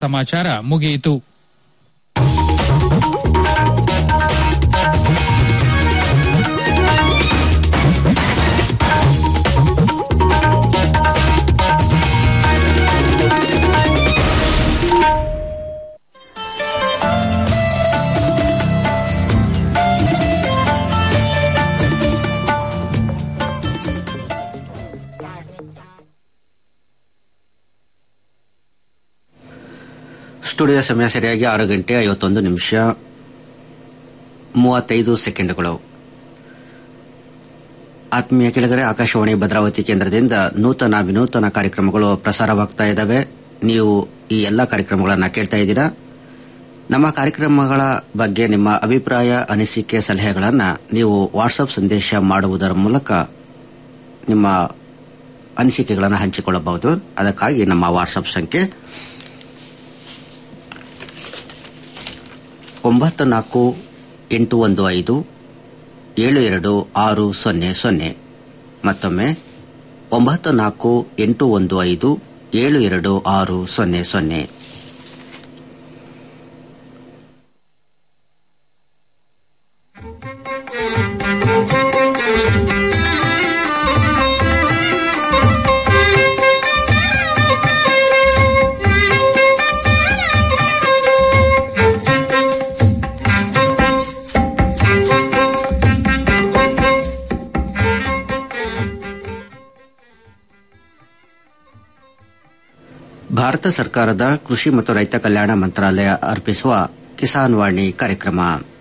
ಸಮಾಚಾರ ಮುಗಿಯಿತು ಸ್ಟುಡಿಯೋ ಸಮಯ ಸರಿಯಾಗಿ ಆರು ಗಂಟೆ ಐವತ್ತೊಂದು ನಿಮಿಷ ಮೂವತ್ತೈದು ಸೆಕೆಂಡ್ಗಳು ಆತ್ಮೀಯ ಕೆಳಗರೆ ಆಕಾಶವಾಣಿ ಭದ್ರಾವತಿ ಕೇಂದ್ರದಿಂದ ನೂತನ ವಿನೂತನ ಕಾರ್ಯಕ್ರಮಗಳು ಪ್ರಸಾರವಾಗ್ತಾ ಇದ್ದಾವೆ ನೀವು ಈ ಎಲ್ಲ ಕಾರ್ಯಕ್ರಮಗಳನ್ನು ಕೇಳ್ತಾ ಇದ್ದೀರಾ ನಮ್ಮ ಕಾರ್ಯಕ್ರಮಗಳ ಬಗ್ಗೆ ನಿಮ್ಮ ಅಭಿಪ್ರಾಯ ಅನಿಸಿಕೆ ಸಲಹೆಗಳನ್ನು ನೀವು ವಾಟ್ಸಪ್ ಸಂದೇಶ ಮಾಡುವುದರ ಮೂಲಕ ನಿಮ್ಮ ಅನಿಸಿಕೆಗಳನ್ನು ಹಂಚಿಕೊಳ್ಳಬಹುದು ಅದಕ್ಕಾಗಿ ನಮ್ಮ ವಾಟ್ಸಪ್ ಸಂಖ್ಯೆ ಒಂಬತ್ತು ನಾಲ್ಕು ಎಂಟು ಒಂದು ಐದು ಏಳು ಎರಡು ಆರು ಸೊನ್ನೆ ಸೊನ್ನೆ ಮತ್ತೊಮ್ಮೆ ಒಂಬತ್ತು ನಾಲ್ಕು ಎಂಟು ಒಂದು ಐದು ಏಳು ಎರಡು ಆರು ಸೊನ್ನೆ ಸೊನ್ನೆ ಭಾರತ ಸರ್ಕಾರದ ಕೃಷಿ ಮತ್ತು ರೈತ ಕಲ್ಯಾಣ ಮಂತ್ರಾಲಯ ಅರ್ಪಿಸುವ ಕಿಸಾನ್ ವಾಣಿ ಕಾರ್ಯಕ್ರಮ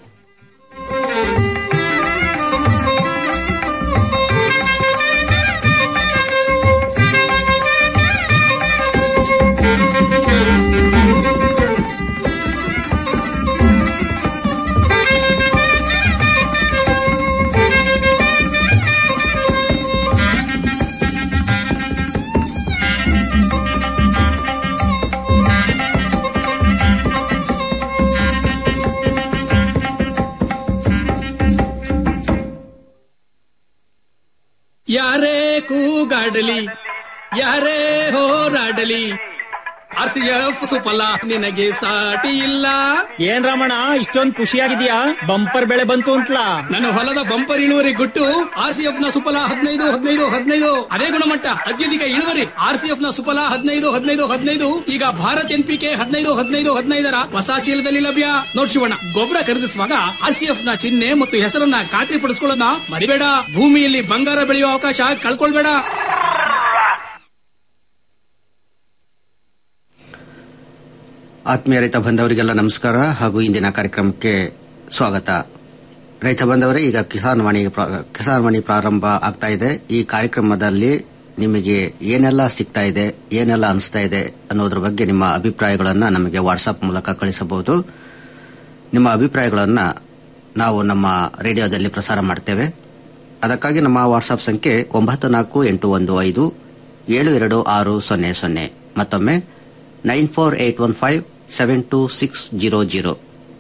ಯಾರೇ ಕೂಗಾಡಲಿ ಯಾರೇ ಹೋರಾಡಲಿ ಆರ್ ಸಿ ಎಫ್ ಸುಫಲ ನಿನಗೆ ಸಾಟಿ ಇಲ್ಲ ಏನ್ ರಮಣ ಇಷ್ಟೊಂದ್ ಖುಷಿಯಾಗಿದ್ಯಾ ಬಂಪರ್ ಬೆಳೆ ಬಂತು ಅಂತ್ಲಾ ನನ್ನ ಹೊಲದ ಬಂಪರ್ ಇಳುವರಿ ಗುಟ್ಟು ಆರ್ ಸಿ ಎಫ್ ನ ಸುಫಲ ಹದಿನೈದು ಹದಿನೈದು ಹದಿನೈದು ಅದೇ ಗುಣಮಟ್ಟ ಅತ್ಯಧಿಕ ಇಳುವರಿ ಆರ್ ಸಿ ಎಫ್ ನ ಸುಫಲ ಹದಿನೈದು ಹದಿನೈದು ಹದಿನೈದು ಈಗ ಭಾರತ್ ಎನ್ ಪಿ ಕೆ ಹದಿನೈದು ಹದಿನೈದು ಹದಿನೈದರ ಹೊಸ ಚೀಲದಲ್ಲಿ ಲಭ್ಯ ನೋಡ್ ಶಿವಣ್ಣ ಗೊಬ್ಬರ ಖರೀದಿಸುವಾಗ ಆರ್ ಸಿ ಎಫ್ ನ ಚಿಹ್ನೆ ಮತ್ತು ಹೆಸರನ್ನ ಖಾತ್ರಿಪಡಿಸಿಕೊಳ್ಳೋದನ್ನ ಮರಿಬೇಡ ಭೂಮಿಯಲ್ಲಿ ಬಂಗಾರ ಬೆಳೆಯುವ ಅವಕಾಶ ಕಳ್ಕೊಳ್ಬೇಡ ಆತ್ಮೀಯ ರೈತ ಬಂಧವರಿಗೆಲ್ಲ ನಮಸ್ಕಾರ ಹಾಗೂ ಇಂದಿನ ಕಾರ್ಯಕ್ರಮಕ್ಕೆ ಸ್ವಾಗತ ರೈತ ಬಂಧವರೇ ಈಗ ಕಿಸಾನ್ ವಾಣಿ ಪ್ರ- ಕಿಸಾನ್ ವಾಣಿ ಪ್ರಾರಂಭ ಆಗ್ತಾ ಇದೆ ಈ ಕಾರ್ಯಕ್ರಮದಲ್ಲಿ ನಿಮಗೆ ಏನೆಲ್ಲ ಸಿಗ್ತಾ ಇದೆ ಏನೆಲ್ಲ ಅನಿಸ್ತಾ ಇದೆ ಅನ್ನೋದ್ರ ಬಗ್ಗೆ ನಿಮ್ಮ ಅಭಿಪ್ರಾಯಗಳನ್ನು ನಮಗೆ ವಾಟ್ಸಪ್ ಮೂಲಕ ಕಳಿಸಬಹುದು ನಿಮ್ಮ ಅಭಿಪ್ರಾಯಗಳನ್ನು ನಾವು ನಮ್ಮ ರೇಡಿಯೋದಲ್ಲಿ ಪ್ರಸಾರ ಮಾಡ್ತೇವೆ ಅದಕ್ಕಾಗಿ ನಮ್ಮ ವಾಟ್ಸಪ್ ಸಂಖ್ಯೆ ಒಂಬತ್ತು ನಾಲ್ಕು ಎಂಟು ಒಂದು ಐದು ಏಳು ಎರಡು ಆರು ಸೊನ್ನೆ ಸೊನ್ನೆ ಮತ್ತೊಮ್ಮೆ nine four eight one five seven two six zero zero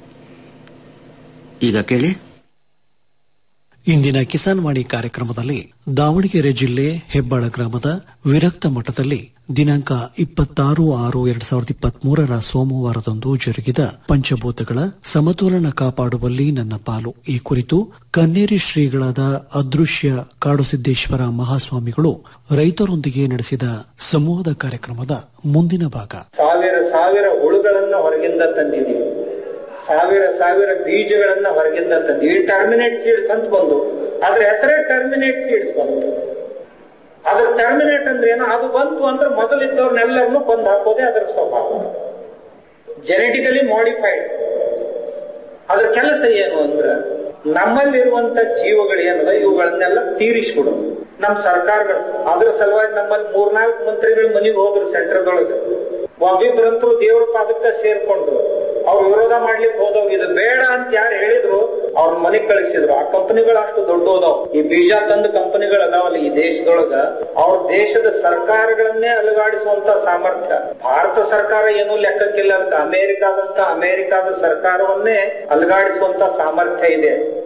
ಈಗ ಕೇಳಿ ಇಂದಿನ ಕಿಸಾನ್ ವಾಣಿ ಕಾರ್ಯಕ್ರಮದಲ್ಲಿ ದಾವಣಗೆರೆ ಜಿಲ್ಲೆ ಹೆಬ್ಬಾಳ ಗ್ರಾಮದ ವಿರಕ್ತ ಮಠದಲ್ಲಿ ದಿನಾಂಕ ಇಪ್ಪತ್ತಾರು ಆರು ಎರಡ್ ಸಾವಿರದ ಇಪ್ಪತ್ಮೂರರ ಸೋಮವಾರದಂದು ಜರುಗಿದ ಪಂಚಭೂತಗಳ ಸಮತೋಲನ ಕಾಪಾಡುವಲ್ಲಿ ನನ್ನ ಪಾಲು ಈ ಕುರಿತು ಕನ್ನೇರಿ ಶ್ರೀಗಳಾದ ಅದೃಶ್ಯ ಕಾಡುಸಿದ್ದೇಶ್ವರ ಮಹಾಸ್ವಾಮಿಗಳು ರೈತರೊಂದಿಗೆ ನಡೆಸಿದ ಸಂವಾದ ಕಾರ್ಯಕ್ರಮದ ಮುಂದಿನ ಭಾಗ ಸಾವಿರ ಸಾವಿರ ಹುಳುಗಳನ್ನ ಹೊರಗಿಂದ ತಂದಿದ್ದೀವಿ ಸಾವಿರ ಸಾವಿರ ಬೀಜಗಳನ್ನ ಹೊರಗಿಂದ ತಂದಿವಿ ಟರ್ಮಿನೇಟ್ ಸೀಡ್ಸ್ ಅಂತ ಬಂದು ಅದ್ರ ಹೆಸರೇ ಟರ್ಮಿನೇಟ್ ಸೀಡ್ಸ್ ಬಂತು ಅದ್ರ ಟರ್ಮಿನೇಟ್ ಅಂದ್ರೆ ಏನು ಅದು ಬಂತು ಅಂದ್ರೆ ಮೊದಲಿದ್ದವ್ರನ್ನೆಲ್ಲರನ್ನು ಕೊಂದು ಹಾಕೋದೇ ಅದರ ಸ್ವಭಾವ ಜೆನೆಟಿಕಲಿ ಮಾಡಿಫೈಡ್ ಅದ್ರ ಕೆಲಸ ಏನು ಅಂದ್ರೆ ನಮ್ಮಲ್ಲಿರುವಂತ ಜೀವಗಳು ಏನದ ಇವುಗಳನ್ನೆಲ್ಲ ತೀರಿಸ್ಬಿಡು ನಮ್ ಸರ್ಕಾರಗಳು ಅದ್ರ ಸಲುವಾಗಿ ನಮ್ಮಲ್ಲಿ ಮೂರ್ನಾಲ್ಕು ಮಂತ್ರಿಗಳು ಮನೆಗೆ ಹೋದ್ರು ಸೆಂಟರ್ದೊಳಗೆ ಒಬ್ಬಿಬ್ರಂತೂ ದೇವ್ರ ಪಾದಕ್ಕೆ ಸೇರ್ಕೊಂಡ್ರು ಅವ್ರು ವಿರೋಧ ಮಾಡ್ಲಿಕ್ಕೆ ಹೋದವ್ ಇದು ಬೇಡ ಅಂತ ಯಾರು ಹೇಳಿದ್ರು ಅವ್ರ ಮನೆಗ್ ಕಳಿಸಿದ್ರು ಆ ಕಂಪನಿಗಳು ಅಷ್ಟು ದೊಡ್ಡದವ್ ಈ ಬೀಜ ತಂದ ಕಂಪನಿಗಳು ಅದಾವಲ್ಲ ಈ ದೇಶದೊಳಗ ಅವ್ರ ದೇಶದ ಸರ್ಕಾರಗಳನ್ನೇ ಅಲುಗಾಡಿಸುವಂತ ಸಾಮರ್ಥ್ಯ ಭಾರತ ಸರ್ಕಾರ ಏನೂ ಲೆಕ್ಕಕ್ಕಿಲ್ಲ ಅಂತ ಅಮೆರಿಕಾದಂತ ಅಮೆರಿಕಾದ ಸರ್ಕಾರವನ್ನೇ ಅಲುಗಾಡಿಸುವಂತ ಸಾಮರ್ಥ್ಯ ಇದೆ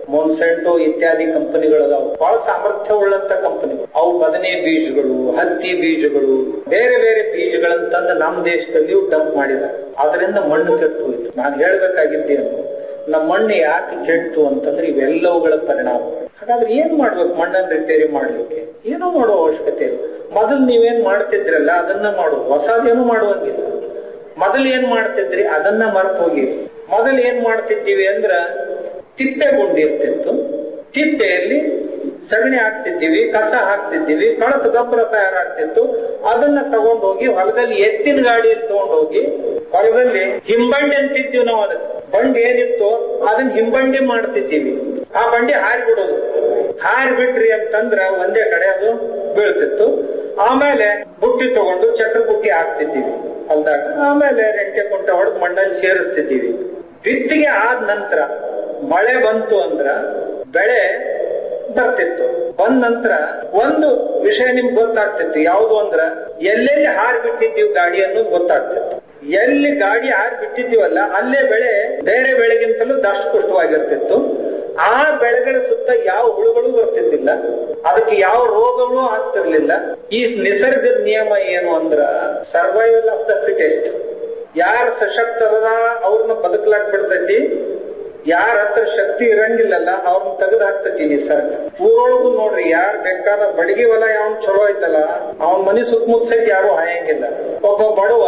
ಮೊನ್ಸೆಂಟೋ ಇತ್ಯಾದಿ ಕಂಪನಿಗಳದಾವ ಬಹಳ ಸಾಮರ್ಥ್ಯ ಉಳ್ಳಂತ ಕಂಪನಿಗಳು ಅವು ಬದನೆ ಬೀಜಗಳು ಹತ್ತಿ ಬೀಜಗಳು ಬೇರೆ ಬೇರೆ ಬೀಜಗಳನ್ನ ತಂದು ನಮ್ಮ ದೇಶದಲ್ಲಿ ಡಂಪ್ ಮಾಡಿದ್ದಾರೆ ಅದರಿಂದ ಮಣ್ಣು ಕೆಟ್ಟು ಹೋಯ್ತು ನಾನು ಹೇಳ್ಬೇಕಾಗಿದ್ದೇನು ನಮ್ಮ ಮಣ್ಣು ಯಾಕೆ ಕೆಟ್ಟು ಅಂತಂದ್ರೆ ಇವೆಲ್ಲವುಗಳ ಪರಿಣಾಮ ಹಾಗಾದ್ರೆ ಏನ್ ಮಾಡ್ಬೇಕು ಮಣ್ಣನ್ನು ರಿಪೇರಿ ಮಾಡ್ಲಿಕ್ಕೆ ಏನೋ ಮಾಡೋ ಅವಶ್ಯಕತೆ ಇಲ್ಲ ಮೊದಲು ನೀವೇನ್ ಮಾಡ್ತಿದ್ರಲ್ಲ ಅದನ್ನ ಮಾಡು ಹೊಸದೇನು ಮಾಡುವಂಗಿಲ್ಲ ಮೊದಲು ಏನ್ ಮಾಡ್ತಿದ್ರಿ ಅದನ್ನ ಮರ್ತು ಹೋಗಿ ಮೊದಲು ಏನ್ ಮಾಡ್ತಿದ್ದೀವಿ ಅಂದ್ರ ತಿಪ್ಪೆ ಗುಂಡಿ ಇರ್ತಿತ್ತು ತಿಪ್ಪೆಯಲ್ಲಿ ಸಗಣಿ ಹಾಕ್ತಿದ್ದೀವಿ ಕಸ ಹಾಕ್ತಿದ್ದೀವಿ ಕಳತು ಗೊಬ್ಬರ ತಯಾರಾಗ್ತಿತ್ತು ಅದನ್ನ ತಗೊಂಡೋಗಿ ಹೊಲದಲ್ಲಿ ಎತ್ತಿನ ಗಾಡಿಯಲ್ಲಿ ತಗೊಂಡೋಗಿ ಹೊಲದಲ್ಲಿ ಹಿಂಬಂಡಿ ಅಂತಿದ್ದೀವಿ ನಾವು ಅದಕ್ಕೆ ಬಂಡಿ ಏನಿತ್ತು ಅದನ್ನ ಹಿಂಬಂಡಿ ಮಾಡ್ತಿದ್ದೀವಿ ಆ ಬಂಡಿ ಹಾರಿ ಬಿಡೋದು ಹಾರಿ ಬಿಟ್ರಿ ಅಂತಂದ್ರ ಒಂದೇ ಕಡೆ ಅದು ಬೀಳ್ತಿತ್ತು ಆಮೇಲೆ ಬುಟ್ಟಿ ತಗೊಂಡು ಚಕ್ರ ಬುಟ್ಟಿ ಹಾಕ್ತಿದ್ದೀವಿ ಹೊಲ್ದಾಗ ಆಮೇಲೆ ರೆಂಟೆ ಕುಂಟ ಹೊಡೆದು ಮಣ್ಣಲ್ಲಿ ಸೇರಿಸ್ತಿದ್ದೀವಿ ಬಿತ್ತಿಗೆ ಆದ ನಂತರ ಮಳೆ ಬಂತು ಅಂದ್ರ ಬೆಳೆ ಬರ್ತಿತ್ತು ಬಂದ ನಂತರ ಒಂದು ವಿಷಯ ನಿಮ್ಗೆ ಗೊತ್ತಾಗ್ತಿತ್ತು ಯಾವುದು ಅಂದ್ರ ಎಲ್ಲೆಲ್ಲಿ ಹಾರಿ ಬಿಟ್ಟಿದ್ದೀವಿ ಗಾಡಿ ಅನ್ನೋದು ಗೊತ್ತಾಗ್ತಿತ್ತು ಎಲ್ಲಿ ಗಾಡಿ ಹಾರಿ ಬಿಟ್ಟಿದ್ದೀವಲ್ಲ ಅಲ್ಲೇ ಬೆಳೆ ಬೇರೆ ಬೆಳೆಗಿಂತಲೂ ದಷ್ಟಪುಷ್ಟವಾಗಿರ್ತಿತ್ತು ಆ ಬೆಳೆಗಳ ಸುತ್ತ ಯಾವ ಹುಳುಗಳು ಬರ್ತಿದ್ದಿಲ್ಲ ಅದಕ್ಕೆ ಯಾವ ರೋಗಗಳು ಆಗ್ತಿರ್ಲಿಲ್ಲ ಈ ನಿಸರ್ಗದ ನಿಯಮ ಏನು ಅಂದ್ರ ಸರ್ವೈವಲ್ ಆಫ್ ದ ಫಿಟೆಸ್ಟ್ ಯಾರ ಸಶಕ್ತರದ ಅವ್ರನ್ನ ಬದುಕಲಾಕ್ ಬಿಡ್ತೈತಿ ಯಾರ ಹತ್ರ ಶಕ್ತಿ ಇರಂಗಿಲ್ಲಲ್ಲ ಅವ್ರನ್ನ ತೆಗೆದು ಹಾಕ್ತೈತಿ ನಿಸರ್ಗ ಊರೊಳಗು ನೋಡ್ರಿ ಯಾರ್ ಬೇಕಾದ ಬಡಗಿ ಹೊಲ ಯಾವನ್ ಚಲೋ ಐತಲ್ಲ ಅವನ್ ಮನಿ ಸುತ್ತಮುತ್ತ ಸಹಿತ ಯಾರು ಹಾಯಂಗಿಲ್ಲ ಒಬ್ಬ ಬಡವ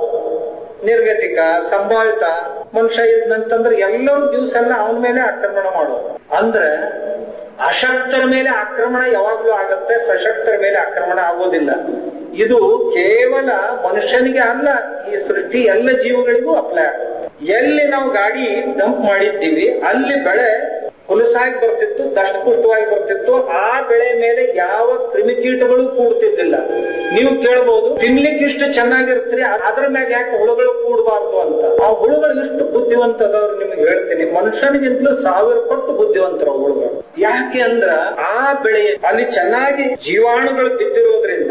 ನಿರ್ಗತಿಕ ಸಂಭಾವಿತ ಮನುಷ್ಯ ಇದ್ನಂತಂದ್ರೆ ಎಲ್ಲರೂ ದಿವಸ ಎಲ್ಲ ಅವನ ಮೇಲೆ ಆಕ್ರಮಣ ಮಾಡೋದು ಅಂದ್ರೆ ಅಶಕ್ತರ ಮೇಲೆ ಆಕ್ರಮಣ ಯಾವಾಗ್ಲೂ ಆಗತ್ತೆ ಸಶಕ್ತರ ಮೇಲೆ ಆಕ್ರಮಣ ಆಗೋದಿಲ್ಲ ಇದು ಕೇವಲ ಮನುಷ್ಯನಿಗೆ ಅಲ್ಲ ಈ ಸೃಷ್ಟಿ ಎಲ್ಲ ಜೀವಗಳಿಗೂ ಅಪ್ಲೈ ಆಗುತ್ತೆ ಎಲ್ಲಿ ನಾವು ಗಾಡಿ ಡಂಪ್ ಮಾಡಿದ್ದೀವಿ ಅಲ್ಲಿ ಬೆಳೆ ಹುಲಸಾಗಿ ಬರ್ತಿತ್ತು ದಷ್ಟಪುಷ್ಟವಾಗಿ ಬರ್ತಿತ್ತು ಆ ಬೆಳೆ ಮೇಲೆ ಯಾವ ಕ್ರಿಮಿಕೀಟಗಳು ಕೂಡ್ತಿದ್ದಿಲ್ಲ ನೀವು ಕೇಳ್ಬೋದು ತಿನ್ಲಿಕ್ಕೆ ಇಷ್ಟು ಚೆನ್ನಾಗಿರ್ತೀರಿ ಅದ್ರ ಮ್ಯಾಗ ಯಾಕೆ ಹುಳುಗಳು ಕೂಡಬಾರ್ದು ಅಂತ ಆ ಹುಳುಗಳು ಇಷ್ಟು ಬುದ್ಧಿವಂತದವ್ರು ನಿಮ್ಗೆ ಹೇಳ್ತೀನಿ ಮನುಷ್ಯನಿಗಿಂತಲೂ ಸಾವಿರ ಪಟ್ಟು ಬುದ್ಧಿವಂತರ ಹುಳುಗಳು ಯಾಕೆ ಅಂದ್ರ ಆ ಬೆಳೆ ಅಲ್ಲಿ ಚೆನ್ನಾಗಿ ಜೀವಾಣುಗಳು ಬಿದ್ದಿರೋದ್ರಿಂದ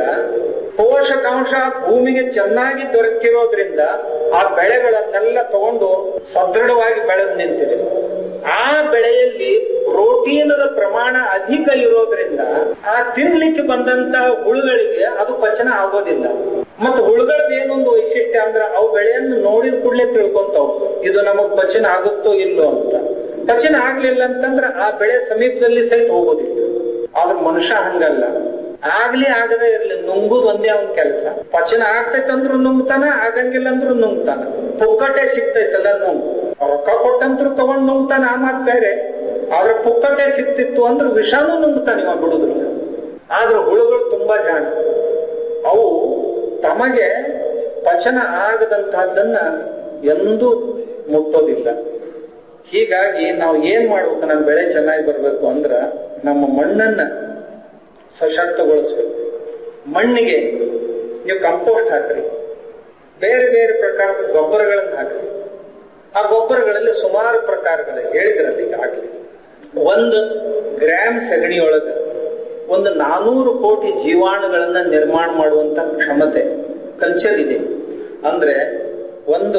ಪೋಷಕಾಂಶ ಭೂಮಿಗೆ ಚೆನ್ನಾಗಿ ದೊರಕಿರೋದ್ರಿಂದ ಆ ಬೆಳೆಗಳನ್ನೆಲ್ಲ ತಗೊಂಡು ಸದೃಢವಾಗಿ ಬೆಳೆದು ನಿಂತಿದೆ ಆ ಬೆಳೆಯಲ್ಲಿ ಪ್ರೋಟೀನದ ಪ್ರಮಾಣ ಅಧಿಕ ಇರೋದ್ರಿಂದ ಆ ತಿನ್ಲಿಕ್ಕೆ ಬಂದಂತ ಹುಳುಗಳಿಗೆ ಅದು ಪಚನ ಆಗೋದಿಲ್ಲ ಮತ್ತು ಹುಳುಗಳದ್ದು ಏನೊಂದು ವೈಶಿಷ್ಟ್ಯ ಅಂದ್ರೆ ಅವು ಬೆಳೆಯನ್ನು ನೋಡಿದ ಕೂಡಲೇ ತಿಳ್ಕೊಂತಾವ್ ಇದು ನಮಗ್ ಪಚನ ಆಗುತ್ತೋ ಇಲ್ಲೋ ಅಂತ ಪಚನ ಆಗ್ಲಿಲ್ಲ ಅಂತಂದ್ರೆ ಆ ಬೆಳೆ ಸಮೀಪದಲ್ಲಿ ಸಹಿತ ಹೋಗೋದಿಲ್ಲ ಆದ್ರೆ ಮನುಷ್ಯ ಹಂಗಲ್ಲ ಆಗ್ಲಿ ಆಗದೆ ಇರ್ಲಿ ನುಂಗುದ್ ಒಂದೇ ಅವನ್ ಕೆಲಸ ಪಚನ ಆಗ್ತೈತಂದ್ರು ನುಂಗ್ತಾನ ಆಗಂಗಿಲ್ಲ ಅಂದ್ರು ನುಂಗ್ತಾನ ಪುಕ್ಕಟೆ ಸಿಗ್ತೈತಲ್ಲ ನುಂಗ್ ರೊಕ್ಕ ಕೊಟ್ಟಂದ್ರು ತಗೊಂಡ್ ನುಂಗ್ತಾನ ಆ ಮಾತ್ ಬೇರೆ ಆದ್ರೆ ಪುಕ್ಕಟೆ ಸಿಕ್ತಿತ್ತು ಅಂದ್ರೆ ವಿಷಾನು ನುಂಗ್ತಾನೆ ಇವ ಬಿಡುದ್ರು ಆದ್ರೆ ಹುಳುಗಳು ತುಂಬಾ ಜಾಣ ಅವು ತಮಗೆ ಪಚನ ಆಗದಂತಹದ್ದನ್ನ ಎಂದೂ ಮುಟ್ಟೋದಿಲ್ಲ ಹೀಗಾಗಿ ನಾವು ಏನ್ ಮಾಡ್ಬೇಕು ನಮ್ಮ ಬೆಳೆ ಚೆನ್ನಾಗಿ ಬರ್ಬೇಕು ಅಂದ್ರ ನಮ್ಮ ಮಣ್ಣನ್ನ ಸಶಕ್ತಗೊಳಿಸ್ಬೇಕು ಮಣ್ಣಿಗೆ ನೀವು ಕಂಪೋಸ್ಟ್ ಹಾಕ್ರಿ ಬೇರೆ ಬೇರೆ ಪ್ರಕಾರದ ಗೊಬ್ಬರಗಳನ್ನು ಹಾಕ್ರಿ ಆ ಗೊಬ್ಬರಗಳಲ್ಲಿ ಸುಮಾರು ಪ್ರಕಾರಗಳು ಹೇಳಿದ್ರಲ್ಲ ಈಗಾಗಲೇ ಒಂದು ಗ್ರಾಮ್ ಸಗಣಿಯೊಳಗ ಒಂದು ನಾನೂರು ಕೋಟಿ ಜೀವಾಣುಗಳನ್ನ ನಿರ್ಮಾಣ ಮಾಡುವಂತ ಕ್ಷಮತೆ ಕಲ್ಚರ್ ಇದೆ ಅಂದ್ರೆ ಒಂದು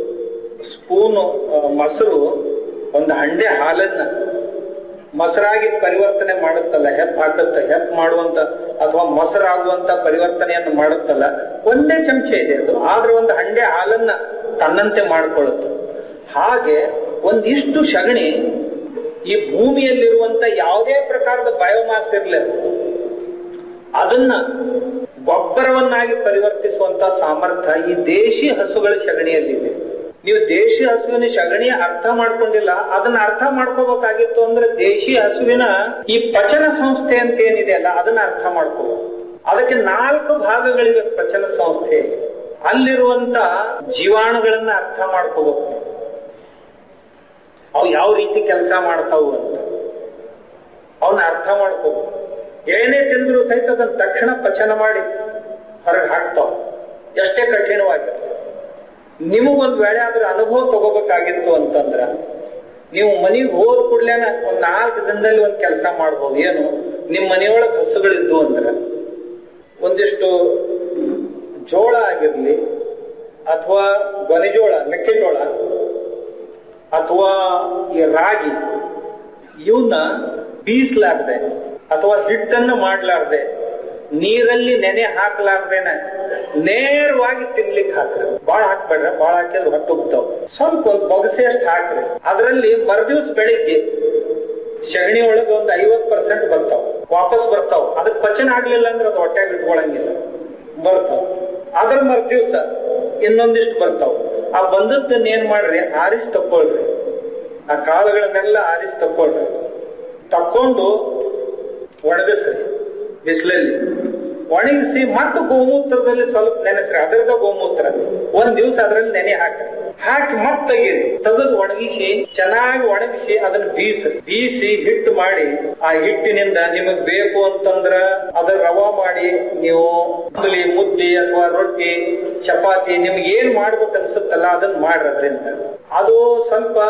ಸ್ಪೂನು ಮೊಸರು ಒಂದು ಹಂಡೆ ಹಾಲನ್ನ ಮೊಸರಾಗಿ ಪರಿವರ್ತನೆ ಮಾಡುತ್ತಲ್ಲ ಹೆಪ್ ಹಾಕುತ್ತೆ ಹೆಪ್ ಮಾಡುವಂತ ಅಥವಾ ಮೊಸರಾಗುವಂತ ಪರಿವರ್ತನೆಯನ್ನು ಮಾಡುತ್ತಲ್ಲ ಒಂದೇ ಚಮಚ ಇದೆ ಅದು ಆದ್ರೆ ಒಂದು ಹಂಡೆ ಹಾಲನ್ನ ತನ್ನಂತೆ ಮಾಡ್ಕೊಳ್ಳುತ್ತೆ ಹಾಗೆ ಒಂದಿಷ್ಟು ಸಗಣಿ ಈ ಭೂಮಿಯಲ್ಲಿರುವಂತ ಯಾವುದೇ ಪ್ರಕಾರದ ಬಯೋಮಾಸ್ ಇರಲಿ ಅದನ್ನ ಗೊಬ್ಬರವನ್ನಾಗಿ ಪರಿವರ್ತಿಸುವಂತ ಸಾಮರ್ಥ್ಯ ಈ ದೇಶಿ ಹಸುಗಳ ಸಗಣಿಯಲ್ಲಿದೆ ನೀವು ದೇಶಿ ಹಸುವಿನ ಸಗಣಿಯ ಅರ್ಥ ಮಾಡ್ಕೊಂಡಿಲ್ಲ ಅದನ್ನ ಅರ್ಥ ಮಾಡ್ಕೋಬೇಕಾಗಿತ್ತು ಅಂದ್ರೆ ದೇಶಿ ಹಸುವಿನ ಈ ಪಚನ ಸಂಸ್ಥೆ ಅಂತ ಏನಿದೆ ಅಲ್ಲ ಅದನ್ನ ಅರ್ಥ ಮಾಡ್ಕೋಬೇಕು ಅದಕ್ಕೆ ನಾಲ್ಕು ಭಾಗಗಳಿವೆ ಪಚನ ಸಂಸ್ಥೆ ಅಲ್ಲಿರುವಂತ ಜೀವಾಣುಗಳನ್ನ ಅರ್ಥ ಮಾಡ್ಕೋಬೇಕು ಅವು ಯಾವ ರೀತಿ ಕೆಲಸ ಮಾಡ್ತಾವು ಅಂತ ಅವನ್ನ ಅರ್ಥ ಮಾಡ್ಕೋಬೇಕು ಏನೇ ತಿಂದ್ರು ಸಹಿತ ಅದನ್ನ ತಕ್ಷಣ ಪಚನ ಮಾಡಿ ಹೊರಗೆ ಹಾಕ್ತಾವ ಎಷ್ಟೇ ಕಠಿಣವಾಗಿರ್ತದೆ ನಿಮಗೊಂದ್ ವೇಳೆ ಅದ್ರ ಅನುಭವ ತಗೋಬೇಕಾಗಿತ್ತು ಅಂತಂದ್ರ ನೀವು ಮನಿಗೆ ಹೋದ ಕೂಡ್ಲೇ ಒಂದ್ ನಾಲ್ಕು ದಿನದಲ್ಲಿ ಒಂದ್ ಕೆಲಸ ಮಾಡ್ಬೋದು ಏನು ನಿಮ್ ಮನೆಯೊಳಗೆ ಹಸುಗಳಿದ್ದು ಅಂದ್ರ ಒಂದಿಷ್ಟು ಜೋಳ ಆಗಿರ್ಲಿ ಅಥವಾ ಗೊನೆಜೋಳ ಮೆಕ್ಕೆಜೋಳ ಅಥವಾ ಈ ರಾಗಿ ಇವನ್ನ ಬೀಸಲಾರ್ದೆ ಅಥವಾ ಹಿಟ್ಟನ್ನು ಮಾಡ್ಲಾರ್ದೆ ನೀರಲ್ಲಿ ನೆನೆ ಹಾಕ್ಲಾರ್ದೇನೆ ನೇರವಾಗಿ ತಿನ್ಲಿಕ್ಕೆ ಹಾಕ್ರಿ ಬಾಳ ಹಾಕ್ಬೇಡ್ರ ಬಾಳ ಹಾಕಿದ್ರೆ ಹೊಟ್ಟು ಹೋಗ್ತಾವ ಸ್ವಲ್ಪ ಒಂದು ಬೊಗಸೆ ಅಷ್ಟು ಹಾಕ್ರಿ ಅದರಲ್ಲಿ ಮರುದಿವ್ಸ ಬೆಳಿಗ್ಗೆ ಸಗಣಿ ಒಳಗೆ ಒಂದು ಐವತ್ ಪರ್ಸೆಂಟ್ ಬರ್ತಾವ ವಾಪಸ್ ಬರ್ತಾವ ಅದಕ್ಕೆ ಪಚನ ಆಗ್ಲಿಲ್ಲ ಅಂದ್ರೆ ಅದು ಹೊಟ್ಟೆಗೆ ಇಟ್ಕೊಳಂಗಿಲ್ಲ ಬರ್ತಾವ ಅದ್ರ ಮರ್ ದಿವ್ಸ ಇನ್ನೊಂದಿಷ್ಟು ಬರ್ತಾವ ಆ ಬಂದದ್ದನ್ನ ಏನ್ ಮಾಡ್ರಿ ಆರಿಸಿ ತಕೊಳ್ರಿ ಆ ಕಾಳುಗಳನ್ನೆಲ್ಲ ಆರಿಸಿ ತಕೊಳ್ರಿ ತಕೊಂಡು ಒಣಗಿಸ್ರಿ ಬಿಸಿಲಲ್ಲಿ ಒಣಗಿಸಿ ಮತ್ತೆ ಗೋಮೂತ್ರದಲ್ಲಿ ಸ್ವಲ್ಪ ನೆನೆಸ್ರಿ ಅದರದ ಗೋಮೂತ್ರ ಒಂದ್ ದಿವ್ಸ ಅದ್ರಲ್ಲಿ ನೆನೆ ಹಾಕ್ರಿ ಹಾಕಿ ಮತ್ತೆ ತೆಗೀರಿ ತೆಗೆದು ಒಣಗಿಸಿ ಚೆನ್ನಾಗಿ ಒಣಗಿಸಿ ಅದನ್ನ ಬೀಸ್ರಿ ಬೀಸಿ ಹಿಟ್ಟು ಮಾಡಿ ಆ ಹಿಟ್ಟಿನಿಂದ ನಿಮಗ್ ಬೇಕು ಅಂತಂದ್ರ ಅದ್ರ ರವಾ ಮಾಡಿ ನೀವು ಅಂಬಲಿ ಮುದ್ದೆ ಅಥವಾ ರೊಟ್ಟಿ ಚಪಾತಿ ನಿಮ್ಗೆ ಏನ್ ಮಾಡ್ಬೇಕು ಅನ್ಸುತ್ತಲ್ಲ ಅದನ್ನ ಮಾಡ್ರಿ ಅದರಿಂದ ಅದು ಸ್ವಲ್ಪ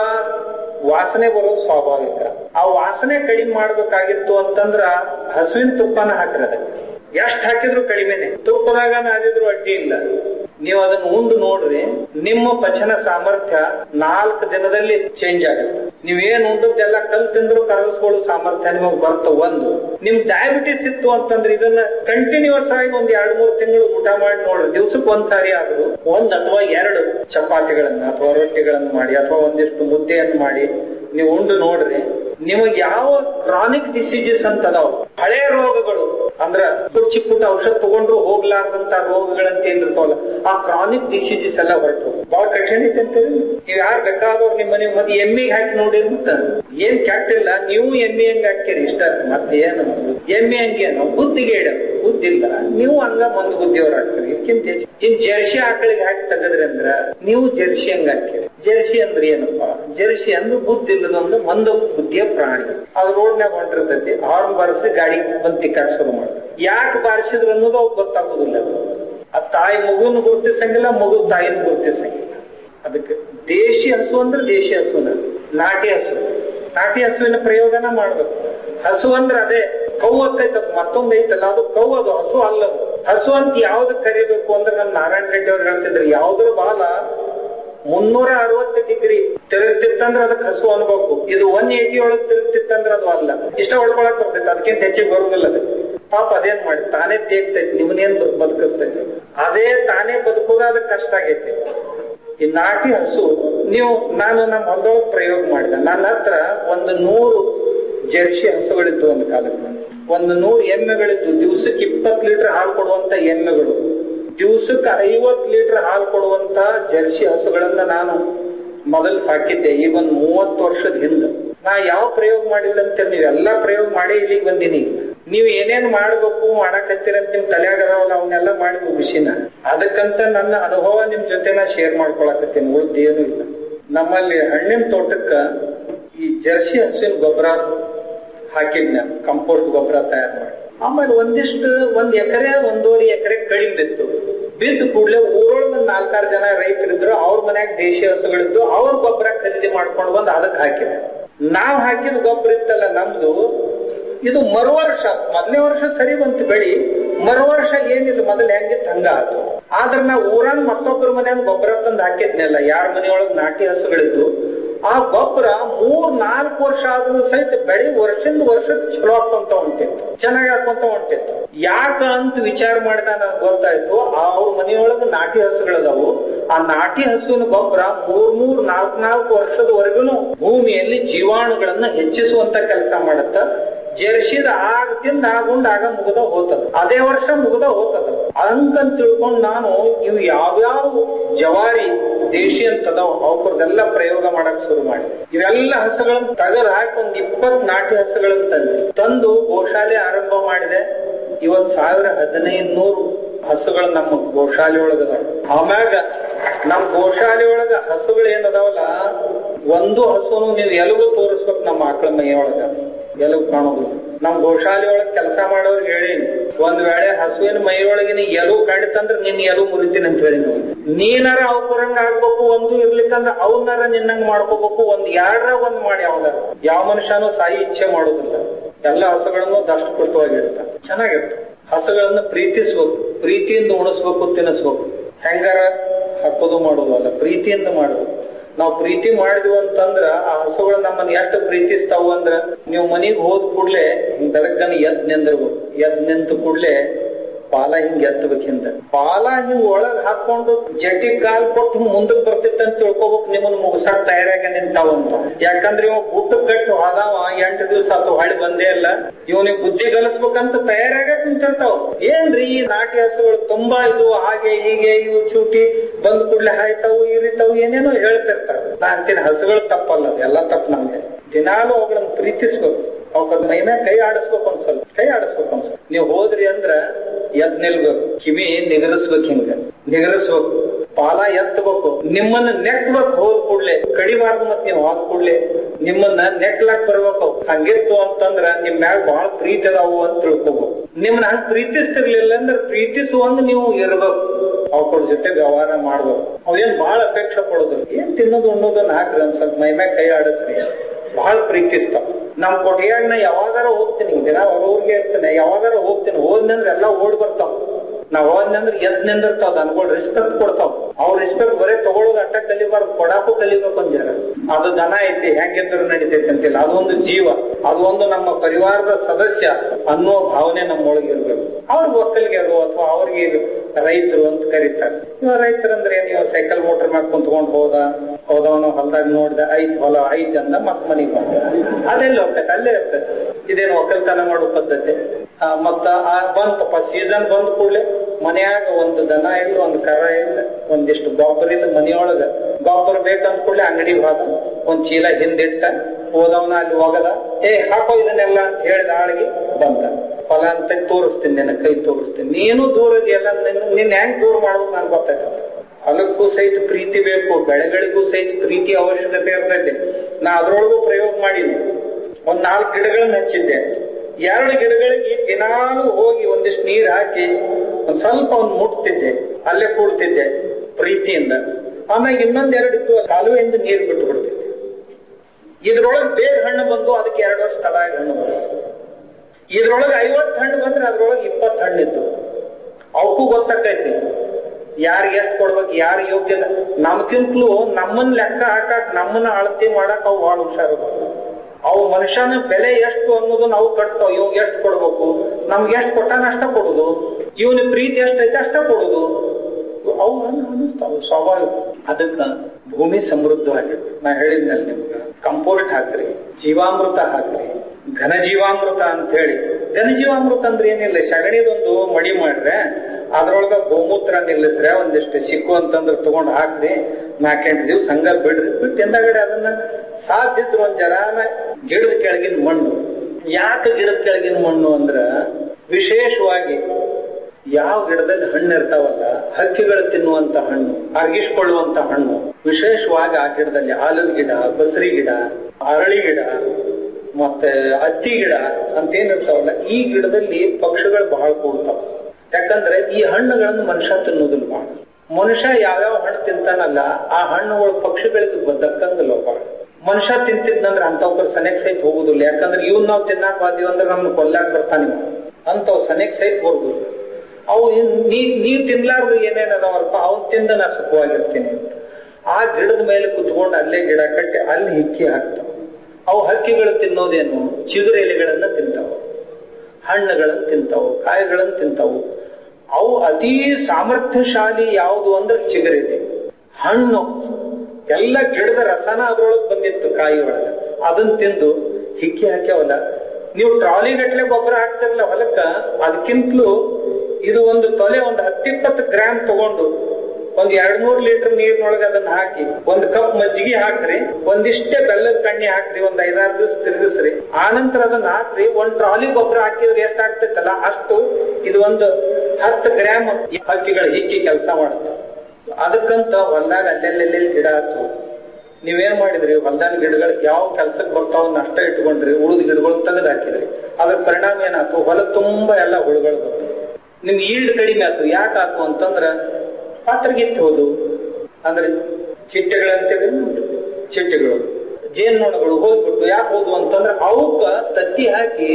ವಾಸನೆ ಬರೋದು ಸ್ವಾಭಾವಿಕ ಆ ವಾಸನೆ ಕಡಿಮೆ ಮಾಡ್ಬೇಕಾಗಿತ್ತು ಅಂತಂದ್ರ ಹಸುವಿನ ತುಪ್ಪನ ಹಾಕ್ರಿ ಅದಕ್ಕೆ ಎಷ್ಟ್ ಹಾಕಿದ್ರು ಕಡಿಮೆನೆ ತುಪ್ಪದಾಗ ನಾದಿದ್ರು ಅಡ್ಡಿ ಇಲ್ಲ ನೀವು ಅದನ್ನ ಉಂಡು ನೋಡ್ರಿ ನಿಮ್ಮ ಪಚನ ಸಾಮರ್ಥ್ಯ ನಾಲ್ಕು ದಿನದಲ್ಲಿ ಚೇಂಜ್ ಆಗುತ್ತೆ ನೀವೇನ್ ಉಂಡದ್ದೆಲ್ಲ ಕಲ್ ತಿಂದ್ರು ಕರಗಿಸ್ಕೊಳ್ಳೋ ಸಾಮರ್ಥ್ಯ ನಿಮಗ್ ಬರ್ತ ಒಂದು ನಿಮ್ ಡಯಾಬಿಟಿಸ್ ಇತ್ತು ಅಂತಂದ್ರೆ ಇದನ್ನ ಕಂಟಿನ್ಯೂಸ್ ಆಗಿ ಒಂದ್ ಎರಡ್ ಮೂರ್ ತಿಂಗಳು ಊಟ ಮಾಡಿ ನೋಡ್ರಿ ದಿವ್ಸಕ್ಕೆ ಒಂದ್ ಸಾರಿ ಆದ್ರೂ ಒಂದ್ ಅಥವಾ ಎರಡು ಚಪಾತಿಗಳನ್ನ ಅಥವಾ ರೊಟ್ಟಿಗಳನ್ನ ಮಾಡಿ ಅಥವಾ ಒಂದಿಷ್ಟು ಮುದ್ದೆಯನ್ನು ಮಾಡಿ ನೀವು ಉಂಡು ನೋಡ್ರಿ ನಿಮಗ್ ಯಾವ ಕ್ರಾನಿಕ್ ಡಿಸೀಸಸ್ ಅಂತ ಅದಾವ ಹಳೆ ರೋಗಗಳು ಅಂದ್ರ ಚಿಕ್ಕ ಪುಟ್ಟ ಔಷಧ ತಗೊಂಡ್ರು ಹೋಗ್ಲಾರ್ದಂತ ರೋಗಗಳಂತ ಏನಿರ್ತಾವಲ್ಲ ಆ ಕ್ರಾನಿಕ್ ಡಿಸೀಸಸ್ ಎಲ್ಲ ಹೊರಟು ಬಹಳ ಕಠಿಣ ಐತೆ ಅಂತೀರಿ ನೀವ್ ಯಾರು ಬೇಕಾದವ್ರು ನಿಮ್ಮ ಮನೆ ಮತ್ತೆ ಎಮ್ಮಿಗೆ ಹಾಕಿ ನೋಡಿ ಮತ್ತ ಏನ್ ಕೆಟ್ಟಿಲ್ಲ ನೀವು ಎಮ್ಮೆ ಹೆಂಗ್ ಹಾಕಿರಿ ಇಷ್ಟ ಮತ್ತೆ ಏನು ಎಮ್ಮೆ ಹಂಗೇನು ಬುದ್ಧಿಗೆ ಇಡ ಬುದ್ಧಿಲ್ಲ ನೀವು ಹಂಗ ಮಂದು ಬುದ್ಧಿಯವ್ರು ಹಾಕ್ತೀರಿ ಇದಕ್ಕಿಂತ ಹೆಚ್ಚು ಇನ್ ಜರ್ಸಿ ಆಕಳಿಗೆ ಹಾಕಿ ತೆಗದ್ರಿ ಅಂದ್ರ ನೀವು ಜರ್ಸಿ ಹಂಗ ಹಾಕಿರಿ ಜರ್ಸಿ ಅಂದ್ರೆ ಏನಪ್ಪಾ ಜರ್ಸಿ ಅಂದ್ರೆ ಬುದ್ಧಿ ಇಲ್ಲದೊಂದು ಒಂದು ಬುದ್ಧಿಯ ಪ್ರಾಣಿ ಅದು ರೋಡ್ನಾಗ ಹೊಂಟಿರ್ತೈತಿ ಹಾರ್ನ್ ಬಾರಿಸಿ ಗಾಡಿ ಬಂದ್ ತಿಕ್ಕಾಕ್ ಶುರು ಮಾಡ್ತಾರೆ ಯಾಕೆ ಬಾರಿಸಿದ್ರು ಅನ್ನೋದು ಅವ್ರಿಗೆ ಗೊತ್ತಾಗೋದಿಲ್ಲ ಆ ತಾಯಿ ಮಗುನ ಗುರುತಿಸಂಗಿಲ್ಲ ಮಗು ತಾಯಿನ ಗುರುತಿಸಂಗಿಲ್ಲ ಅದಕ್ಕೆ ದೇಶಿ ಹಸು ಅಂದ್ರೆ ದೇಶಿ ಹಸುನ ನಾಟಿ ಹಸು ನಾಟಿ ಹಸುವಿನ ಪ್ರಯೋಗನ ಮಾಡ್ಬೇಕು ಹಸು ಅಂದ್ರೆ ಅದೇ ಕೌ ಅಂತೈತ ಮತ್ತೊಂದ್ ಐತಲ್ಲ ಅದು ಕೌ ಅದು ಹಸು ಅಲ್ಲ ಅದು. ಹಸು ಅಂತ ಯಾವ್ದಕ್ ಕರಿಬೇಕು ಅಂದ್ರೆ ನಮ್ಮ ನಾರಾಯಣ ರೆಡ್ಡಿ ಅವ್ರು ಹೇಳ್ತಿದ್ರು ಯಾವ್ದ್ರ ಬಾಲ ಮುನ್ನೂರ ಅರವತ್ತು ಡಿಗ್ರಿ ತಿರುಗ್ತಿತ್ತಂದ್ರೆ ಅದಕ್ಕೆ ಹಸು ಅನ್ಬೇಕು ಇದು ಒನ್ ಏಟಿ ಒಳಗ್ ತಿರುಗ್ತಿತ್ತಂದ್ರೆ ಅದು ಅಲ್ಲ ಇಷ್ಟ ಹೊಡ್ಕೊಳಕ್ ಬರ್ತೈತೆ ಅದಕ್ಕಿಂತ ಹೆಚ್ಚಿಗೆ ಬರುದಿಲ್ಲ ಅದು ಪಾಪ ಅದೇನ್ ಮಾಡಿ ತಾನೇ ತೇಗ್ತೈತಿ ನಿಮ್ಮನ್ನೇನ್ ಬದುಕಿಸ್ತೈತಿ ಅದೇ ತಾನೇ ಬದುಕೋದು ಅದಕ್ಕೆ ಕಷ್ಟ ಆಗೈತಿ ಈ ನಾಟಿ ಹಸು ನೀವು ನಾನು ನಮ್ಮ ಹೊಲದೊಳಗೆ ಪ್ರಯೋಗ ಮಾಡಿದೆ ನನ್ನ ಹತ್ರ ಒಂದು ನೂರು ಜರ್ಸಿ ಹಸುಗಳಿದ್ದು ಒಂದು ಕಾಲಕ್ಕೆ ಒಂದು ನೂರು ಎಮ್ಮೆಗಳಿದ್ದು ದಿವಸಕ್ಕೆ ಇಪ್ಪತ್ತು ಲೀಟರ್ ಹಾಲು ಕೊಡುವಂತ ಎಮ್ಮೆಗಳು ದಿವಸಕ್ಕೆ ಐವತ್ತು ಲೀಟರ್ ಹಾಲು ಕೊಡುವಂತ ಜರ್ಸಿ ಹಸುಗಳನ್ನ ನಾನು ಮೊದಲು ಸಾಕಿದ್ದೆ ಈಗ ಒಂದು ಮೂವತ್ತು ವರ್ಷದ ಹಿಂದೆ ನಾ ಯಾವ ಪ್ರಯೋಗ ಮಾಡಿಲ್ಲ ಅಂತ ನೀವೆಲ್ಲಾ ಪ್ರಯೋಗ ಮಾಡಿ ಇಲ್ಲಿಗೆ ಬಂದಿನಿ ನೀವ್ ಏನೇನ್ ಮಾಡ್ಬೇಕು ಮಾಡಕತ್ತೀರ ಅಂತ ನಿಮ್ ತಲೆಯಾಗ ಅದಾವಲ್ಲ ಅವನ್ನೆಲ್ಲ ಮಾಡಿ ಮುಗಿಸಿನ ಅದಕ್ಕಂತ ನನ್ನ ಅನುಭವ ನಿಮ್ ಜೊತೆ ನಾ ಶೇರ್ ಮಾಡ್ಕೊಳಕತ್ತೀನಿ ಉಳ್ದು ಏನು ಇಲ್ಲ ನಮ್ಮಲ್ಲಿ ಹಣ್ಣಿನ ತೋಟಕ್ಕ ಈ ಜರ್ಸಿ ಹಸುವಿನ ಗೊಬ್ಬರ ಹಾಕಿದ್ನ ಕಂಪೋಸ್ಟ್ ಗೊಬ್ಬರ ತಯಾರು ಮಾಡಿ ಆಮೇಲೆ ಒಂದಿಷ್ಟು ಒಂದ್ ಎಕರೆ ಒಂದೂವರೆ ಎಕರೆ ಕಡಿಮೆ ಬಿತ್ತು ಬಿದ್ದ ಕೂಡಲೇ ಊರೊಳಗ ಒಂದ್ ನಾಲ್ಕಾರು ಜನ ರೈತರಿದ್ರು ಅವ್ರ ಮನ್ಯಾಗ ದೇಶಿ ಹಸುಗಳಿದ್ದು ಅವ್ರ ಗೊಬ್ಬರ ಖರೀದಿ ಮಾಡ್ಕೊಂಡು ಬಂದು ಅದಕ್ಕೆ ಹಾಕಿದೆ ನಾವ್ ಹಾಕಿದ ಗೊಬ್ಬರ ಇತ್ತಲ್ಲ ನಮ್ದು ಇದು ಮರು ವರ್ಷ ಮೊದಲನೇ ವರ್ಷ ಸರಿ ಬಂತು ಬೆಳಿ ಮರು ವರ್ಷ ಏನಿಲ್ಲ ಮೊದಲು ಹೆಂಗಿತ್ತು ಹಂಗ ಆತು ಆದ್ರ ನಾ ಊರನ್ ಮತ್ತೊಬ್ಬರ ಮನ್ಯಾಗ ಗೊಬ್ಬರ ತಂದು ಹಾಕಿದ್ನಲ್ಲ ಯಾರ ಮನೆಯೊಳಗ್ ನಾಟಿ ಹಸುಗಳಿದ್ದು ಆ ಗೊಬ್ಬರ ಮೂರ್ ನಾಲ್ಕು ವರ್ಷ ಆದ್ರೂ ಸಹಿತ ಬೆಳಿ ವರ್ಷದಿಂದ ವರ್ಷಕ್ಕೆ ಚಲೋ ಹಾಕೊಂತ ಹೊಂಟಿತ್ತು ಚೆನ್ನಾಗಿ ಹಾಕೊಂತ ಹೊಂಟಿತ್ತು ಯಾಕ ಅಂತ ವಿಚಾರ ಮಾಡಿದ ನನಗೆ ಗೊತ್ತಾಯ್ತು ಅವ್ರ ಮನೆಯೊಳಗ ನಾಟಿ ಹಸುಗಳದಾವು ಆ ನಾಟಿ ಹಸುವಿನ ಗೊಬ್ಬರ ಮೂರ್ ಮೂರ್ ನಾಲ್ಕ್ ನಾಲ್ಕು ವರ್ಷದವರೆಗೂ ಭೂಮಿಯಲ್ಲಿ ಜೀವಾಣುಗಳನ್ನ ಹೆಚ್ಚಿಸುವಂತ ಕೆಲಸ ಮಾಡುತ್ತ ಜರ್ಸಿದ ಆಗ ತಿಂದ ಆಗುಂಡ್ ಆಗ ಮುಗದ ಹೋತದ ಅದೇ ವರ್ಷ ಮುಗದ ಹೋತದ ಹಂಗಂತ ತಿಳ್ಕೊಂಡ್ ನಾನು ಇವು ಯಾವ್ಯಾವ ಜವಾರಿ ದೇಶಿ ಅಂತದಾವ್ ಅವಕ್ರದೆಲ್ಲ ಪ್ರಯೋಗ ಮಾಡಕ್ ಶುರು ಮಾಡಿ ಇವೆಲ್ಲ ಹಸುಗಳನ್ನ ತೆಗೆದು ಹಾಕಿ ಒಂದ್ ಇಪ್ಪತ್ ನಾಟಿ ಹಸುಗಳನ್ನ ತಂದೆ ತಂದು ಗೋಶಾಲೆ ಆರಂಭ ಮಾಡಿದೆ ಇವತ್ ಸಾವಿರ ಹದಿನೈದು ನೂರು ಹಸುಗಳು ನಮ್ಮ ಗೋಶಾಲೆ ಒಳಗದ ಆಮ್ಯಾಗ ನಮ್ ಗೋಶಾಲೆ ಒಳಗ ಹಸುಗಳು ಏನದಾವಲ್ಲ ಒಂದು ಹಸುನು ನೀವು ಎಲುಬು ತೋರಿಸ್ಬೇಕು ನಮ್ಮ ಆಕಳ ಮೈಯೊಳಗ ಎಲುಬು ಕಾಣೋದು ನಮ್ ಗೋಶಾಲೆ ಒಳಗ್ ಕೆಲಸ ಮಾಡೋರ್ಗೆ ಹೇಳೀನಿ ಒಂದ್ ವೇಳೆ ಹಸುವಿನ ಮೈಯೊಳಗಿನ ಎಲುಬು ಕಾಣಿತಂದ್ರ ನಿನ್ ಎಲುಬು ಮುರಿತೀನಿ ಅಂತ ಹೇಳಿ ನಾವು ನೀನಾರ ಅವಕರಂಗ ಆಗ್ಬೇಕು ಒಂದು ಇರ್ಲಿಕ್ಕಂದ್ರ ಅವನಾರ ನಿನ್ನಂಗ್ ಮಾಡ್ಕೋಬೇಕು ಒಂದ್ ಯಾರ ಒಂದ್ ಮಾಡಿ ಯಾವ್ದಾರ ಯಾವ ಮನುಷ್ಯನೂ ಸಾಯಿ ಇಚ್ಛೆ ಮಾಡೋದಿಲ್ಲ ಎಲ್ಲ ಹಸುಗಳನ್ನು ದಷ್ಟಪುಷ್ಟವಾಗಿರುತ್ತೆ ಚೆನ್ನಾಗಿರುತ್ತೆ ಹಸುಗಳನ್ನ ಪ್ರೀತಿಸ್ಬೇಕು ಪ್ರೀತಿಯಿಂದ ಉಣಿಸ್ಬೇಕು ತಿನ್ನಿಸ್ಬೇಕು ಹೆಂಗಾರ ಹಾಕೋದು ಮಾಡೋದು ಅಲ್ಲ ಪ್ರೀತಿಯಿಂದ ಮಾಡೋದು ನಾವು ಪ್ರೀತಿ ಮಾಡಿದ್ವಿ ಅಂತಂದ್ರ ಆ ಹಸುಗಳು ನಮ್ಮನ್ನ ಎಷ್ಟು ಪ್ರೀತಿಸ್ತಾವು ಅಂದ್ರ ನೀವು ಮನಿಗ್ ಹೋದ್ ಕೂಡ್ಲೆ ಬೆಳಗ್ಗನ ಎದ್ ನಿಂದಿರ್ಬೇಕು ಎದ್ ನಿಂತ ಕೂಡ್ಲೆ ಪಾಲ ಹಿಂಗ್ ಎತ್ತಬೇಕಿಂದ ಪಾಲ ಹಿಂಗ್ ಒಳಗ್ ಹಾಕೊಂಡು ಜಟಿ ಕಾಲ್ ಕೊಟ್ಟು ಮುಂದಕ್ ಬರ್ತಿತ್ತ ಅಂತ ತಿಳ್ಕೊಬೇಕು ನಿಮ್ಮನ್ನ ಮುಗಿಸಾಕ್ ತಯಾರಾಗ ನಿಂತಾವಂತ ಯಾಕಂದ್ರೆ ಇವ ಗುಡ್ಡ ಕಟ್ಟು ಹೋದಾವ ಎಂಟು ದಿವಸ ಆತು ಹೊಳಿ ಬಂದೇ ಇಲ್ಲ ಇವನಿಗೆ ಬುದ್ಧಿ ಕಲಿಸ್ಬೇಕಂತ ತಯಾರಾಗ ನಿಂತಿರ್ತಾವ ಏನ್ರಿ ಈ ನಾಟಿ ಹಸುಗಳು ತುಂಬಾ ಇದು ಹಾಗೆ ಹೀಗೆ ಇವು ಚೂಟಿ ಬಂದ್ ಕೂಡ್ಲೆ ಹಾಯ್ತಾವು ಇರಿತಾವು ಏನೇನೋ ಹೇಳ್ತಿರ್ತಾರ ನಾ ಅಂತೀನಿ ಹಸುಗಳು ತಪ್ಪಲ್ಲ ಅದು ಎಲ್ಲ ತಪ್ಪು ನಮ್ಗೆ ದಿನಾಲು ಅವುಗಳನ್ನ ಪ್ರೀತಿಸ್ಬೇಕು ಅವಕ್ಕ ಮೈನ ಕೈ ಆಡಿಸ್ಬೇಕು ಒಂದ್ಸಲ ಕೈ ಆಡಿಸ್ಬೇಕು ಒಂದ್ಸಲ ನೀವು ಹೋದ್ರಿ ಅಂದ್ರ ಎದ್ ನಿಲ್ಬೇಕು ಕಿವಿ ನಿಗರಿಸ್ಬೇಕು ಹಿಂಗ ನಿಗರಿಸ್ಬೇಕು ಪಾಲ ಎತ್ತಬೇಕು ನಿಮ್ಮನ್ನ ನೆಕ್ಬೇಕು ಹೋದ್ ಕೂಡ್ಲೆ ಕಡಿಬಾರ್ದು ಮತ್ ನೀವು ಹೋದ್ ಕೂಡ್ಲೆ ನಿಮ್ಮನ್ನ ನೆಕ್ಲಾಕ್ ಬರ್ಬೇಕು ಅವು. ಹಂಗಿತ್ತು ಅಂತಂದ್ರ ನಿಮ್ ಮ್ಯಾಗ ಬಹಳ ಪ್ರೀತಿ ಅದಾವು ಅಂತ ತಿಳ್ಕೊಬೇಕು ನಿಮ್ಮನ್ನ ಹಂಗ ಪ್ರೀತಿಸ್ತಿರ್ಲಿಲ್ಲ ಅಂದ್ರೆ ಪ್ರೀತಿಸುವಂಗ ನೀವು ಇರ್ಬೇಕು ಅವ್ರ ಜೊತೆ ವ್ಯವಹಾರ ಮಾಡ್ಬೇಕು ಅವೇನ್ ಬಹಳ ಅಪೇಕ್ಷೆ ಪಡೋದು ಏನ್ ತಿನ್ನೋದು ಅನ್ನೋದನ್ನ ಹಾಕ್ರಿ ಒಂದ್ ಸ್ವಲ್ಪ ಮೈ ಮ್ಯಾಗ ಕೈ ಆಡಿಸ್ರಿ ಬಹಳ ಪ್ರೀತಿಸ್ತಾವ ನಮ್ ಕೊಟ್ಟಿಯಾಗ ನಾ ಯಾವಾಗಾರ ಹೋಗ್ತೀನಿ ದಿನ ಅವ್ರ ಊರಿಗೆ ಇರ್ತೇನೆ ಯಾವಾಗಾರ ಹೋಗ್ತೀನಿ ಹೋದ್ನಂದ್ರೆ ಎಲ್ಲ ಓಡ್ ಬರ್ತಾವ ನಾವ್ ಹೋದ್ನಂದ್ರೆ ಎದ್ ನಿಂದಿರ್ತಾವ ದನಗಳು ರೆಸ್ಪೆಕ್ಟ್ ಕೊಡ್ತಾವ ಅವ್ರ ರೆಸ್ಪೆಕ್ಟ್ ಬರೇ ತಗೊಳ್ಳೋದು ಅಟ್ಟ ಕಲಿಬಾರ್ದು ಕೊಡಾಕು ಕಲಿಬೇಕು ಅಂಜಾರ ಅದು ದನ ಐತಿ ಹೆಂಗಿದ್ರು ನಡೀತೈತಿ ಅಂತಿಲ್ಲ ಅದೊಂದು ಜೀವ ಅದೊಂದು ನಮ್ಮ ಪರಿವಾರದ ಸದಸ್ಯ ಅನ್ನೋ ಭಾವನೆ ನಮ್ಮೊಳಗೆ ಇರ್ಬೇಕು ಅವ್ರಿಗೆ ಒಕ್ಕಲಿಗೆರು ಅಥವಾ ಅವ್ರಿಗೆ ಇದು ರೈತರು ಅಂತ ಕರೀತಾರೆ ಇವ ರೈತರಂದ್ರೆ ಏನ್ ಇವ ಸೈಕಲ್ ಮೋಟರ್ ಮ್ಯಾಗ ಕುಂತ್ಕೊಂಡ್ ಹೋದ ಹೋದವನು ಹೊಲದಾಗ ನೋಡ್ದ ಐತ್ ಹೊಲ ಐತ್ ಅಂದ ಮತ್ ಮನಿಗ್ ಬಂದ ಅದೆಲ್ಲ ಹೋಗ್ತೈತೆ ಅಲ್ಲೇ ಇರ್ತೈತೆ ಇದೇನು ಒಕ್ಕಲ್ತನ ಮಾಡೋ ಪದ್ಧತಿ ಆ, ಮತ್ತ ಆ ಬಂತಪ್ಪ ಸೀಸನ್ ಬಂದ ಕೂಡ್ಲೆ ಮನ್ಯಾಗ ಒಂದು ದನ ಇಲ್ಲ ಒಂದು ಕರ ಇಲ್ಲ ಒಂದಿಷ್ಟು ಗೊಬ್ಬರ ಇಲ್ಲ ಮನೆಯೊಳಗ ಗೊಬ್ಬರ ಬೇಕಂದ ಕೂಡ್ಲೆ ಅಂಗಡಿಗೆ ಹೋದ ಒಂದ್ ಚೀಲ ಹಿಂದಿಟ್ಟ ಹೋದವನ ಅಲ್ಲಿ ಹೋಗದ ಏ ಹಾಕೋ ಇದನ್ನೆಲ್ಲ ಅಂತ ಹೇಳಿದ ಆಳಿಗೆ ಬಂದ ಫಲ ಅಂತ ತೋರಿಸ್ತೀನಿ ನಿನ್ನ ಕೈ ತೋರಿಸ್ತೀನಿ ನೀನು ದೂರ ಇದೆಯಲ್ಲ ನಿನ್ನ ನಿನ್ನ ಹೆಂಗ್ ದೂರ ಮಾಡ್ಬೇಕು ನನ್ಗೆ ಗೊತ್ತಾಯ್ತು ಹೊಲಕ್ಕೂ ಸಹಿತ ಪ್ರೀತಿ ಬೇಕು ಬೆಳೆಗಳಿಗೂ ಸಹಿತ ಪ್ರೀತಿ ಅವಶ್ಯಕತೆ ಇರ್ತೈತೆ ನಾ ಅದ್ರೊಳಗೂ ಪ್ರಯೋಗ ಮಾಡೀನಿ ಒಂದ್ ನಾಲ್ಕು ಗಿಡಗಳನ್ನ ಹಚ್ಚಿದ್ದೆ ಎರಡು ಗಿಡಗಳಿಗೆ ದಿನಾಲು ಹೋಗಿ ಒಂದಿಷ್ಟು ನೀರ್ ಹಾಕಿ ಒಂದ್ ಸ್ವಲ್ಪ ಒಂದ್ ಮುಟ್ತಿದ್ದೆ ಅಲ್ಲೇ ಕೂಡ್ತಿದ್ದೆ ಪ್ರೀತಿಯಿಂದ ಆಮೇಲೆ ಇನ್ನೊಂದ್ ಎರಡು ಇತ್ತು ಕಾಲುವೆಯಿಂದ ನೀರು ಬಿಟ್ಟು ಬಿಡ್ತಿದ್ದೆ ಇದ್ರೊಳಗೆ ಬೇಗ ಹಣ್ಣು ಬಂದು ಅದಕ್ಕೆ ಎರಡು ವರ್ಷ ತಲಾಗಿ ಹಣ್ಣು ಬಂತು ಇದ್ರೊಳಗೆ ಐವತ್ತು ಹಣ್ಣು ಬಂದ್ರೆ ಅದ್ರೊಳಗೆ ಇಪ್ಪತ್ತು ಹಣ್ಣು ಇತ್ತು ಅವಕ್ಕೂ ಗೊತ್ತಾಕೈತಿ ಯಾರಿಗೆ ಎಷ್ಟು ಕೊಡ್ಬೇಕು ಯಾರು ಯೋಗ್ಯದ ನಮ್ಕಿಂತಲೂ ನಮ್ಮನ್ನ ಲೆಕ್ಕ ಹಾಕಕ್ ನಮ್ಮನ್ನ ಅಳತಿ ಮಾಡಕ್ ಅವು ಬಹಳ ಹುಷಾರು ಅವು ಮನುಷ್ಯನ ಬೆಲೆ ಎಷ್ಟು ಅನ್ನೋದನ್ನ ಅವು ಕಟ್ತಾವ ಇವ್ ಎಷ್ಟು ಕೊಡ್ಬೇಕು ನಮ್ಗೆ ಎಷ್ಟು ಕೊಟ್ಟಾನ ಅಷ್ಟ ಕೊಡುದು ಇವನ ಪ್ರೀತಿ ಎಷ್ಟೈತೆ ಅಷ್ಟ ಕೊಡುದು ಅವು ಅನಿಸ್ತಾವ ಸ್ವಾಭಾವಿಕ ಅದಕ್ಕ ಭೂಮಿ ಸಮೃದ್ಧವಾಗಿರ್ಬೇಕು ನಾ ಹೇಳಿದ್ನಲ್ಲ ನಿಮ್ಗೆ ಕಂಪೋಸ್ಟ್ ಹಾಕ್ರಿ ಜೀವಾಮೃತ ಹಾಕ್ರಿ ಘನ ಜೀವಾಮೃತ ಅಂತ ಹೇಳಿ ಘನ ಜೀವಾಮೃತ ಅಂದ್ರೆ ಏನಿಲ್ಲ ಸಗಣಿದೊಂದು ಮಡಿ ಮಾಡ್ರೆ ಅದ್ರೊಳಗ ಗೋಮೂತ್ರ ನಿಲ್ಲಿಸ್ರೆ ಒಂದಿಷ್ಟು ಸಿಕ್ಕು ಅಂತಂದ್ರೆ ತಗೊಂಡ್ ಹಾಕ್ರಿ ನಾಲ್ಕೆಂಟು ದಿವ್ಸ ಹಂಗ ಬಿಡ್ರಿ ಬಿಟ್ಟು ಎಂದಾಗಡೆ ಅದನ್ನ ಸಾಧ್ಯದ್ರು ಒಂದ್ ಜರಾನ ಗಿಡದ ಕೆಳಗಿನ ಮಣ್ಣು ಯಾಕೆ ಗಿಡದ ಕೆಳಗಿನ ಮಣ್ಣು ಅಂದ್ರ ವಿಶೇಷವಾಗಿ ಯಾವ ಗಿಡದಲ್ಲಿ ಹಣ್ಣು ಇರ್ತಾವಲ್ಲ ಹಕ್ಕಿಗಳು ತಿನ್ನುವಂತ ಹಣ್ಣು ಅರ್ಗಿಸ್ಕೊಳ್ಳುವಂತ ಹಣ್ಣು ವಿಶೇಷವಾಗಿ ಆ ಗಿಡದಲ್ಲಿ ಆಲದ ಗಿಡ ಬಸರಿ ಗಿಡ ಅರಳಿ ಗಿಡ ಮತ್ತೆ ಹತ್ತಿ ಗಿಡ ಅಂತ ಏನಿರ್ತಾವಲ್ಲ ಈ ಗಿಡದಲ್ಲಿ ಪಕ್ಷಿಗಳು ಬಹಳ ಕೂಡ್ತಾವ ಯಾಕಂದ್ರೆ ಈ ಹಣ್ಣುಗಳನ್ನು ಮನುಷ್ಯ ತಿನ್ನೋದಿಲ್ಲ ಬಹಳ ಮನುಷ್ಯ ಯಾವ್ಯಾವ ಹಣ್ಣು ತಿಂತಾನಲ್ಲ ಆ ಹಣ್ಣುಗಳು ಪಕ್ಷಿಗಳಿಗೆ ದಕ್ಕಂಗಿಲ್ಲ ಬಹಳ ಮನುಷ್ಯ ತಿಂತಿದ್ನಂದ್ರೆ ಅಂತವ್ರ ಸನೆಕ್ ಸಹಿತ ಹೋಗುದಿಲ್ಲ ಯಾಕಂದ್ರೆ ಇವ್ನ ನಾವು ತಿನ್ನಾಕ್ ಬಾದೀವಿ ಅಂದ್ರೆ ನಮ್ನ ಕೊಲ್ಲಾಕ್ ಬರ್ತಾನೆ ಇವ. ಅಂತವ್ ಸನೆಕ್ ಸಹಿತ ಬರುದಿಲ್ಲ ಅವು ಏನ್- ನೀ ನೀವ್ ತಿನ್ಲಾರ್ದು ಏನೇನ್ ಅದಾವಲ್ಪ ಅವ್ನ್ ತಿಂದ ನಾ ಸುಖವಾಗಿರ್ತೀನಿ ಅಂತ. ಆ ಗಿಡದ ಮೇಲೆ ಕುತ್ಕೊಂಡು ಅಲ್ಲೇ ಗಿಡ ಕಟ್ಟಿ ಅಲ್ಲಿ ಹಿಕ್ಕಿ ಹಾಕ್ತಾವ ಅವು ಹಕ್ಕಿಗಳು ತಿನ್ನೋದೇನು ಚಿಗುರು ಎಲೆಗಳನ್ನ ತಿಂತಾವ ಹಣ್ಣುಗಳನ್ನ ತಿಂತಾವು ಕಾಯಿಗಳನ್ನ ತಿಂತಾವು ಅವು ಅತಿ ಸಾಮರ್ಥ್ಯಶಾಲಿ ಯಾವುದು ಅಂದ್ರೆ ಚಿಗುರಿದೆ ಹಣ್ಣು ಎಲ್ಲ ಗಿಡದ ರಸನ ಅದ್ರೊಳಗೆ ಬಂದಿತ್ತು ಕಾಯಿ ಒಳಗ ಅದನ್ನ ತಿಂದು ಹಿಕ್ಕಿ ಹಾಕ್ಯಾವಲ್ಲ ನೀವು ಟ್ರಾಲಿ ಗಟ್ಲೆ ಗೊಬ್ಬರ ಹಾಕ್ತಿರಲ್ಲ ಹೊಲಕ್ಕ ಅದಕ್ಕಿಂತಲೂ ಇದು ಒಂದು ತೊಲೆ ಒಂದು ಹತ್ತಿಪ್ಪತ್ತು ಗ್ರಾಮ್ ತಗೊಂಡು ಒಂದ್ ಎರಡ್ ಮೂರ್ ಲೀಟರ್ ನೀರಿನೊಳಗೆ ಅದನ್ನ ಹಾಕಿ ಒಂದ್ ಕಪ್ ಮಜ್ಜಿಗೆ ಹಾಕ್ರಿ ಒಂದಿಷ್ಟೇ ಬೆಲ್ಲದ ಕಣ್ಣಿ ಹಾಕ್ರಿ ಒಂದ್ ಐದಾರು ದಿವಸ ತಿರುಗಿಸ್ರಿ ಆನಂತರ ಅದನ್ನ ಹಾಕ್ರಿ ಒಂದ್ ಟ್ರಾಲಿ ಗೊಬ್ಬರ ಹಾಕಿದ್ರೆ ಎಷ್ಟ್ ಆಗ್ತೈತಲ್ಲ ಅಷ್ಟು ಇದು ಒಂದು ಹತ್ತು ಗ್ರಾಮ್ ಹಕ್ಕಿಗಳ ಹಿಕ್ಕಿ ಕೆಲಸ ಮಾಡುತ್ತೆ ಅದಕ್ಕಂತ ಹೊಲ್ದಾಗ ಅಲ್ಲೆಲ್ಲೆಲ್ಲಿ ಗಿಡ ಹಚ್ಚು ನೀವೇನ್ ಮಾಡಿದ್ರಿ ಹೊಲ್ದಾನ ಗಿಡಗಳು ಯಾವ ಕೆಲ್ಸಕ್ಕೆ ಬರ್ತಾವ ಅಷ್ಟ ಇಟ್ಕೊಂಡ್ರಿ ಉಳಿದ ಗಿಡಗಳು ತೆಗೆದು ಹಾಕಿದ್ರಿ ಅದ್ರ ಪರಿಣಾಮ ಏನಾಯ್ತು ಹೊಲ ತುಂಬಾ ಎಲ್ಲ ಹುಳುಗಳು ಬಂತು ನಿಮ್ ಈಲ್ಡ್ ಕಡಿಮೆ ಆಯ್ತು ಯಾಕೆ ಆಯ್ತು ಅಂತಂದ್ರ ಪಾತ್ರಗಿತ್ತು ಹೋದು ಅಂದ್ರೆ ಚಿಟ್ಟೆಗಳಂತೇಳಿ ಚಿಟ್ಟೆಗಳು ಜೇನ್ನೊಣಗಳು ಹೋಗ್ಬಿಟ್ಟು ಯಾಕೆ ಹೋದ್ವು ಅಂತಂದ್ರೆ ಅವಕ್ಕ ತತ್ತಿ ಹಾಕಿ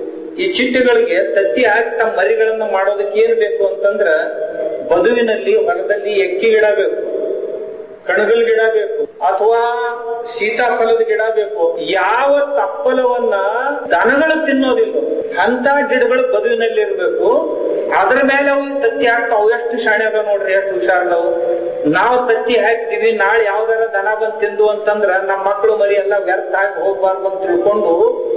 ಈ ಚಿಟ್ಟೆಗಳಿಗೆ ತತ್ತಿ ಹಾಕಿ ತಮ್ಮ ಮರಿಗಳನ್ನ ಮಾಡೋದಕ್ಕೆ ಏನ್ ಬೇಕು ಅಂತಂದ್ರ ಬದುವಿನಲ್ಲಿ ಹೊಲದಲ್ಲಿ ಎಕ್ಕಿ ಗಿಡ ಬೇಕು ಕಣಗಲ್ ಗಿಡ ಬೇಕು ಅಥವಾ ಸೀತಾಫಲದ ಗಿಡ ಬೇಕು ಯಾವ ತಪ್ಪಲವನ್ನ ದನಗಳು ತಿನ್ನೋದಿಲ್ಲ ಅಂತ ಗಿಡಗಳು ಬದುವಿನಲ್ಲಿ ಇರ್ಬೇಕು ಅದ್ರ ಮೇಲೆ ಅವು ತತ್ತಿ ಹಾಕ್ತಾವ ಎಷ್ಟು ಶಾಣೆ ಅದಾವ ನೋಡ್ರಿ ಎಷ್ಟು ಹುಷಾರದವು ನಾವು ತತ್ತಿ ಹಾಕ್ತಿವಿ ನಾಳೆ ಯಾವ್ದಾರ ದನ ಬಂದ್ ತಿಂದು ಅಂತಂದ್ರ ನಮ್ಮ ಮಕ್ಕಳು ಮರಿ ಎಲ್ಲ ವ್ಯರ್ಥ ಆಗಿ ಹೋಗ್ಬಾರ್ದು ಅಂತ ತಿಳ್ಕೊಂಡು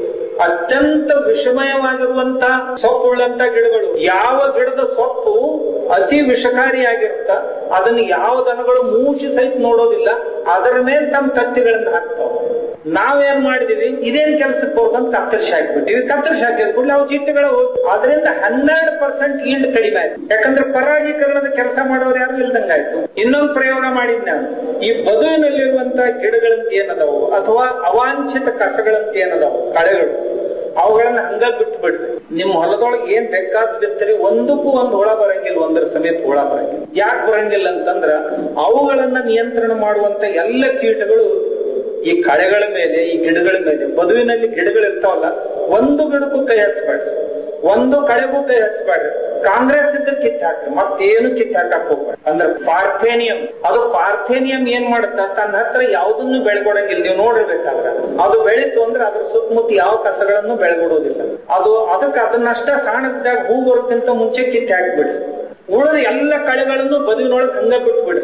ಅತ್ಯಂತ ವಿಷಮಯವಾಗಿರುವಂತ ಸೊಪ್ಪುಳ್ಳಂತ ಗಿಡಗಳು ಯಾವ ಗಿಡದ ಸೊಪ್ಪು ಅತಿ ವಿಷಕಾರಿಯಾಗಿರುತ್ತ ಅದನ್ನ ಯಾವ ದನಗಳು ಮೂಸಿ ಸಹಿತ ನೋಡೋದಿಲ್ಲ ಅದರ ಮೇಲೆ ತಮ್ಮ ತತ್ತಿಗಳನ್ನ ಹಾಕ್ತಾವ ನಾವೇನ್ ಮಾಡಿದೀವಿ ಇದೇನ್ ಕೆಲಸಕ್ಕೆ ಹೋಗ್ಬೇಕಂತ ಕತ್ತರಿಸಿ ಹಾಕ್ಬಿಟ್ಟಿವಿ ಕತ್ತರಿಸಿ ಹಾಕಿದ ಕೂಡಲೇ ಅವು ಚಿಟ್ಟೆಗಳು ಅದರಿಂದ ಹನ್ನೆರಡು ಪರ್ಸೆಂಟ್ ಈಲ್ಡ್ ಕಡಿಮೆ ಆಯ್ತು ಯಾಕಂದ್ರೆ ಪರಾಗೀಕರಣದ ಕೆಲಸ ಮಾಡೋರು ಯಾರು ಇಲ್ದಂಗಾಯ್ತು ಇನ್ನೊಂದು ಪ್ರಯೋಗ ಮಾಡಿದ್ ನಾನು ಈ ಬದುವಿನಲ್ಲಿರುವಂತಹ ಗಿಡಗಳಂತ ಏನದಾವು ಅಥವಾ ಅವಾಂಛಿತ ಕಸಗಳಂತ ಏನದಾವು ಕಳೆಗಳು ಅವುಗಳನ್ನ ಹಂಗ ಬಿಟ್ಟು ಬಿಡ್ರಿ ನಿಮ್ ಹೊಲದೊಳಗೆ ಏನ್ ಬೇಕಾದ್ ಬಿಡ್ತೀರಿ ಒಂದಕ್ಕೂ ಒಂದ್ ಹುಳ ಬರಂಗಿಲ್ಲ ಒಂದರ ಸಮೇತ ಹುಳ ಬರಂಗಿಲ್ಲ ಯಾಕೆ ಬರಂಗಿಲ್ಲ ಅಂತಂದ್ರ ಅವುಗಳನ್ನ ನಿಯಂತ್ರಣ ಮಾಡುವಂತ ಎಲ್ಲ ಕೀಟಗಳು ಈ ಕಳೆಗಳ ಮೇಲೆ ಈ ಗಿಡಗಳ ಮೇಲೆ ಬದುವಿನಲ್ಲಿ ಗಿಡಗಳು ಇರ್ತಾವಲ್ಲ ಒಂದು ಗಿಡಕ್ಕೂ ಕೈ ಹಚ್ಚಬೇಡ್ರಿ ಒಂದು ಕಳೆಗೂ ಕೈ ಹಚ್ಚಬೇಡ್ರಿ ಕಾಂಗ್ರೆಸ್ ಇದ್ರೆ ಕಿತ್ ಹಾಕ್ರಿ ಮತ್ತೇನು ಕಿತ್ ಹಾಕಕ್ ಹೋಗ್ಬೇಡ್ರಿ ಅಂದ್ರೆ ಪಾರ್ಥೇನಿಯಂ ಅದು ಪಾರ್ಥೇನಿಯಂ ಏನ್ ಮಾಡುತ್ತ ತನ್ನ ಹತ್ರ ಯಾವ್ದನ್ನು ಬೆಳ್ಕೊಡಂಗಿಲ್ಲ ನೀವು ನೋಡಿರ್ಬೇಕಾದ್ರೆ ಅದು ಬೆಳೀತು ಅಂದ್ರೆ ಅದ್ರ ಸುತ್ತಮುತ್ತ ಯಾವ ಕಸಗಳನ್ನು ಬೆಳ್ಕೊಡೋದಿಲ್ಲ ಅದು ಅದಕ್ಕೆ ಅದನ್ನಷ್ಟ ಸಾಣದಾಗ ಹೂ ಬರೋಕ್ಕಿಂತ ಮುಂಚೆ ಕಿತ್ ಹಾಕ್ಬಿಡ್ರಿ ಉಳಿದ ಎಲ್ಲ ಕಳೆಗಳನ್ನು ಬದುವಿನೊಳಗೆ ಹಂಗ ಬಿಟ್ಬಿಡ್ರಿ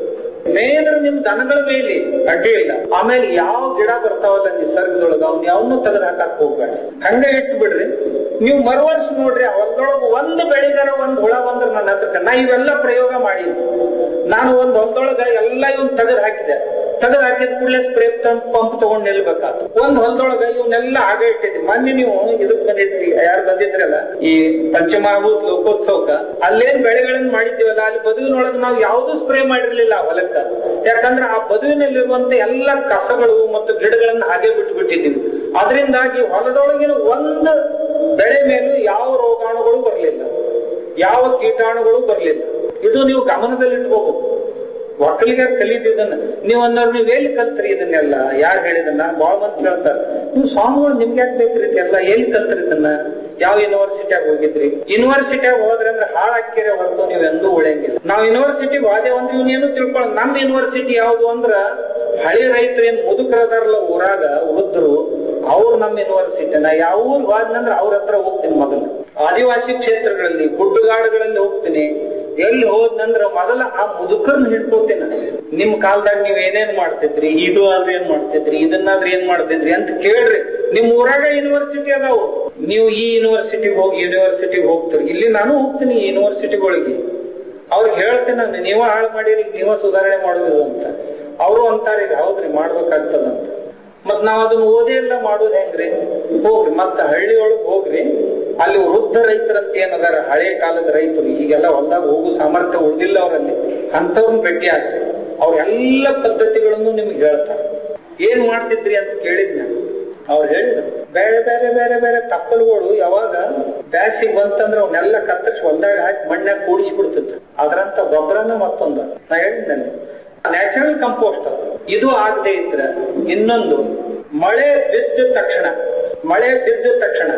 ಮೇದ್ರ ನಿಮ್ ದನಗಳ ಮೇಲೆ ಅಡ್ಡಿ ಇಲ್ಲ ಆಮೇಲೆ ಯಾವ ಗಿಡ ಬರ್ತಾವಲ್ಲ ನಿಸರ್ಗದೊಳಗ ಅವ್ನ ಯಾವನ್ನೂ ತೆಗೆದು ಹಾಕಕ್ ಹೋಗ್ಬೇಡ ಹಂಗ ಇಟ್ಟು ಬಿಡ್ರಿ ನೀವು ಮರುವರ್ಷ ನೋಡ್ರಿ ಹೊಲದೊಳಗ ಒಂದು ಬೆಳಿಗಾರ ಒಂದ್ ಹುಳ ಬಂದ್ರ ನನ್ನ ಹತ್ರಕ್ಕೆ ನಾ ಇವೆಲ್ಲ ಪ್ರಯೋಗ ಮಾಡಿ ನಾನು ಒಂದ್ ಹೊಲದೊಳಗ ಎಲ್ಲ ಇವನ್ ತೆಗೆದು ಹಾಕಿದೆ ತೆಗೆದು ಹಾಕಿದ ಕೂಡಲೇ ಸ್ಪ್ರೇ ಪಂಪ್ ತಗೊಂಡ್ ನಿಲ್ಬೇಕಾತು ಒಂದ್ ಹೊಲದೊಳಗ ಇವನ್ನೆಲ್ಲ ಆಗ ಇಟ್ಟಿದ್ವಿ ಮೊನ್ನೆ ನೀವು ಇದಕ್ ಬಂದಿದ್ರಿ ಯಾರು ಬಂದಿದ್ರಲ್ಲ ಈ ಪಂಚಮಹಾಭೂತ ಲೋಕೋತ್ಸವಕ್ಕ ಅಲ್ಲೇನ್ ಬೆಳೆಗಳನ್ನ ಮಾಡಿದ್ದೀವಲ್ಲ ಅಲ್ಲಿ ಬದುವಿನೊಳಗೆ ನಾವು ಯಾವ್ದು ಸ್ಪ್ರೇ ಮಾಡಿರ್ಲಿಲ್ಲ ಆ ಹೊಲಕ್ಕ ಯಾಕಂದ್ರೆ ಆ ಬದುವಿನಲ್ಲಿರುವಂತ ಎಲ್ಲ ಕಸಗಳು ಮತ್ತು ಗಿಡಗಳನ್ನ ಹಾಗೆ ಬಿಟ್ಟು ಬಿಟ್ಟಿದ್ದೀವಿ ಅದರಿಂದಾಗಿ ಹೊಲದೊಳಗಿನ ಒಂದು ಬೆಳೆ ಮೇಲೂ ಯಾವ ರೋಗಾಣುಗಳು ಬರಲಿಲ್ಲ ಯಾವ ಕೀಟಾಣುಗಳು ಬರಲಿಲ್ಲ ಇದು ನೀವು ಗಮನದಲ್ಲಿಟ್ಕೋಬೇಕು ಒಕ್ಕಲಿಗ ಕಲಿತಿದ್ದನ್ನ ನೀವು ಅನ್ನೋರು ನೀವ್ ಎಲ್ಲಿ ಕಲ್ತ್ರಿ ಇದನ್ನೆಲ್ಲ ಯಾರು ಹೇಳಿದನ್ನ ಬಾಳ ಮಂದಿ ಕೇಳ್ತಾರೆ ನೀವು ಸ್ವಾಮಿಗಳು ನಿಮ್ಗೆ ಯಾಕೆ ಬೇಕ್ರಿ ಎಲ್ಲ ಎಲ್ಲಿ ಕಲ್ತ್ರಿ ಇದನ್ನ ಯಾವ ಯೂನಿವರ್ಸಿಟಿಯಾಗ ಹೋಗಿದ್ರಿ ಯೂನಿವರ್ಸಿಟಿಯಾಗ ಹೋದ್ರೆ ಅಂದ್ರೆ ಹಾಳಾಕಿರ ಹೊರತು ನೀವು ಎಂದೂ ಉಳಿಯಂಗಿಲ್ಲ ನಾವು ಯೂನಿವರ್ಸಿಟಿಗೆ ಹೋದೆ ಅಂದ್ರೆ ಇವನೇನು ತಿಳ್ಕೊಳ್ಳ ನಮ್ ಯೂನಿವರ್ಸಿಟಿ ಯಾವ್ದು ಅಂದ್ರ ಹಳಿ ರೈತರು ಏನ್ ಮುದುಕರದಾರಲ್ಲ ಊರಾಗ ವೃದ್ಧರು ಅವ್ರು ನಮ್ಮ ಯೂನಿವರ್ಸಿಟಿ ನಾ ಯಾವ ಊರ್ ಹೋದ್ನಂದ್ರ ಅವ್ರ ಹತ್ರ ಹೋಗ್ತೀನಿ ಮೊದಲು ಆದಿವಾಸಿ ಕ್ಷೇತ್ರಗಳಲ್ಲಿ ಗುಡ್ಡಗಾಡುಗಳಲ್ಲಿ ಹೋಗ್ತೀನಿ ಎಲ್ಲಿ ಹೋದ್ನಂದ್ರ ಮೊದಲ ಆ ಮುದುಕರ್ನ ಹಿಡ್ಕೋತೇನೆ ನಿಮ್ ಕಾಲದಾಗ ನೀವ್ ಏನೇನ್ ಮಾಡ್ತಿದ್ರಿ ಇದು ಆದ್ರೆ ಏನ್ ಮಾಡ್ತಿದ್ರಿ ಇದನ್ನಾದ್ರೆ ಏನ್ ಮಾಡ್ತಿದ್ರಿ ಅಂತ ಕೇಳ್ರಿ ನಿಮ್ ಊರಾಗ ಯೂನಿವರ್ಸಿಟಿ ಅದಾವು ನೀವು ಈ ಯೂನಿವರ್ಸಿಟಿಗೆ ಹೋಗಿ ಯೂನಿವರ್ಸಿಟಿಗೆ ಹೋಗ್ತೀರಿ ಇಲ್ಲಿ ನಾನು ಹೋಗ್ತೀನಿ ಈ ಯೂನಿವರ್ಸಿಟಿಗಳಿಗೆ ಅವ್ರಿಗೆ ಹೇಳ್ತೇನೆ ನಾನು ನೀವ ಹಾಳು ಮಾಡಿರಿ ನೀವ ಸುಧಾರಣೆ ಮಾಡುದು ಅಂತ ಅವರು ಅಂತಾರೆ ಈಗ ಹೌದ್ರಿ ಮಾಡ್ಬೇಕಾಗ್ತದಂತ ಮತ್ ನಾವ್ ಅದನ್ನ ಓದೇ ಇಲ್ಲ ಮಾಡೋದ್ ಹೆಂಗ್ರಿ ಹೋಗ್ರಿ ಮತ್ತ ಹಳ್ಳಿ ಒಳಗ್ ಹೋಗ್ರಿ ಅಲ್ಲಿ ವೃದ್ಧ ರೈತರಂತ ಏನದಾರ ಹಳೆ ಕಾಲದ ರೈತರು ಈಗೆಲ್ಲ ಹೊಲ್ದಾಗ ಹೋಗೋ ಸಾಮರ್ಥ್ಯ ಉಳಿದಿಲ್ಲ ಅವರಲ್ಲಿ ಅಂತವ್ರನ್ನ ಭೇಟಿ ಆಗ್ತಾರೆ ಅವ್ರ ಎಲ್ಲ ಪದ್ಧತಿಗಳನ್ನು ನಿಮ್ಗೆ ಹೇಳ್ತಾರೆ ಏನ್ ಮಾಡ್ತಿದ್ರಿ ಅಂತ ಕೇಳಿದ್ ನಾನು ಅವ್ರು ಹೇಳಿದ್ರು ಬೇರೆ ಬೇರೆ ಬೇರೆ ಬೇರೆ ತಪ್ಪಲುಗಳು ಯಾವಾಗ ಬ್ಯಾಸಿಗೆ ಬಂತಂದ್ರೆ ಅವನ್ನೆಲ್ಲ ಕತ್ತರಿಸಿ ಹೊಲ್ದಾಗ ಹಾಕಿ ಮಣ್ಣಾಗ ಕೂಡಿಸಿ ಬಿಡ್ತಿದ್ರು ಅದ್ರಂತ ಗೊಬ್ಬರನ ಮತ್ತೊಂದು ನಾ ಹೇಳಿದ್ದೆ ನ್ಯಾಚುರಲ್ ಕಂಪೋಸ್ಟ್ ಇದು ಆಗದೆ ಇದ್ರ ಇನ್ನೊಂದು ಮಳೆ ಬಿದ್ದ ತಕ್ಷಣ ಮಳೆ ಬಿದ್ದ ತಕ್ಷಣ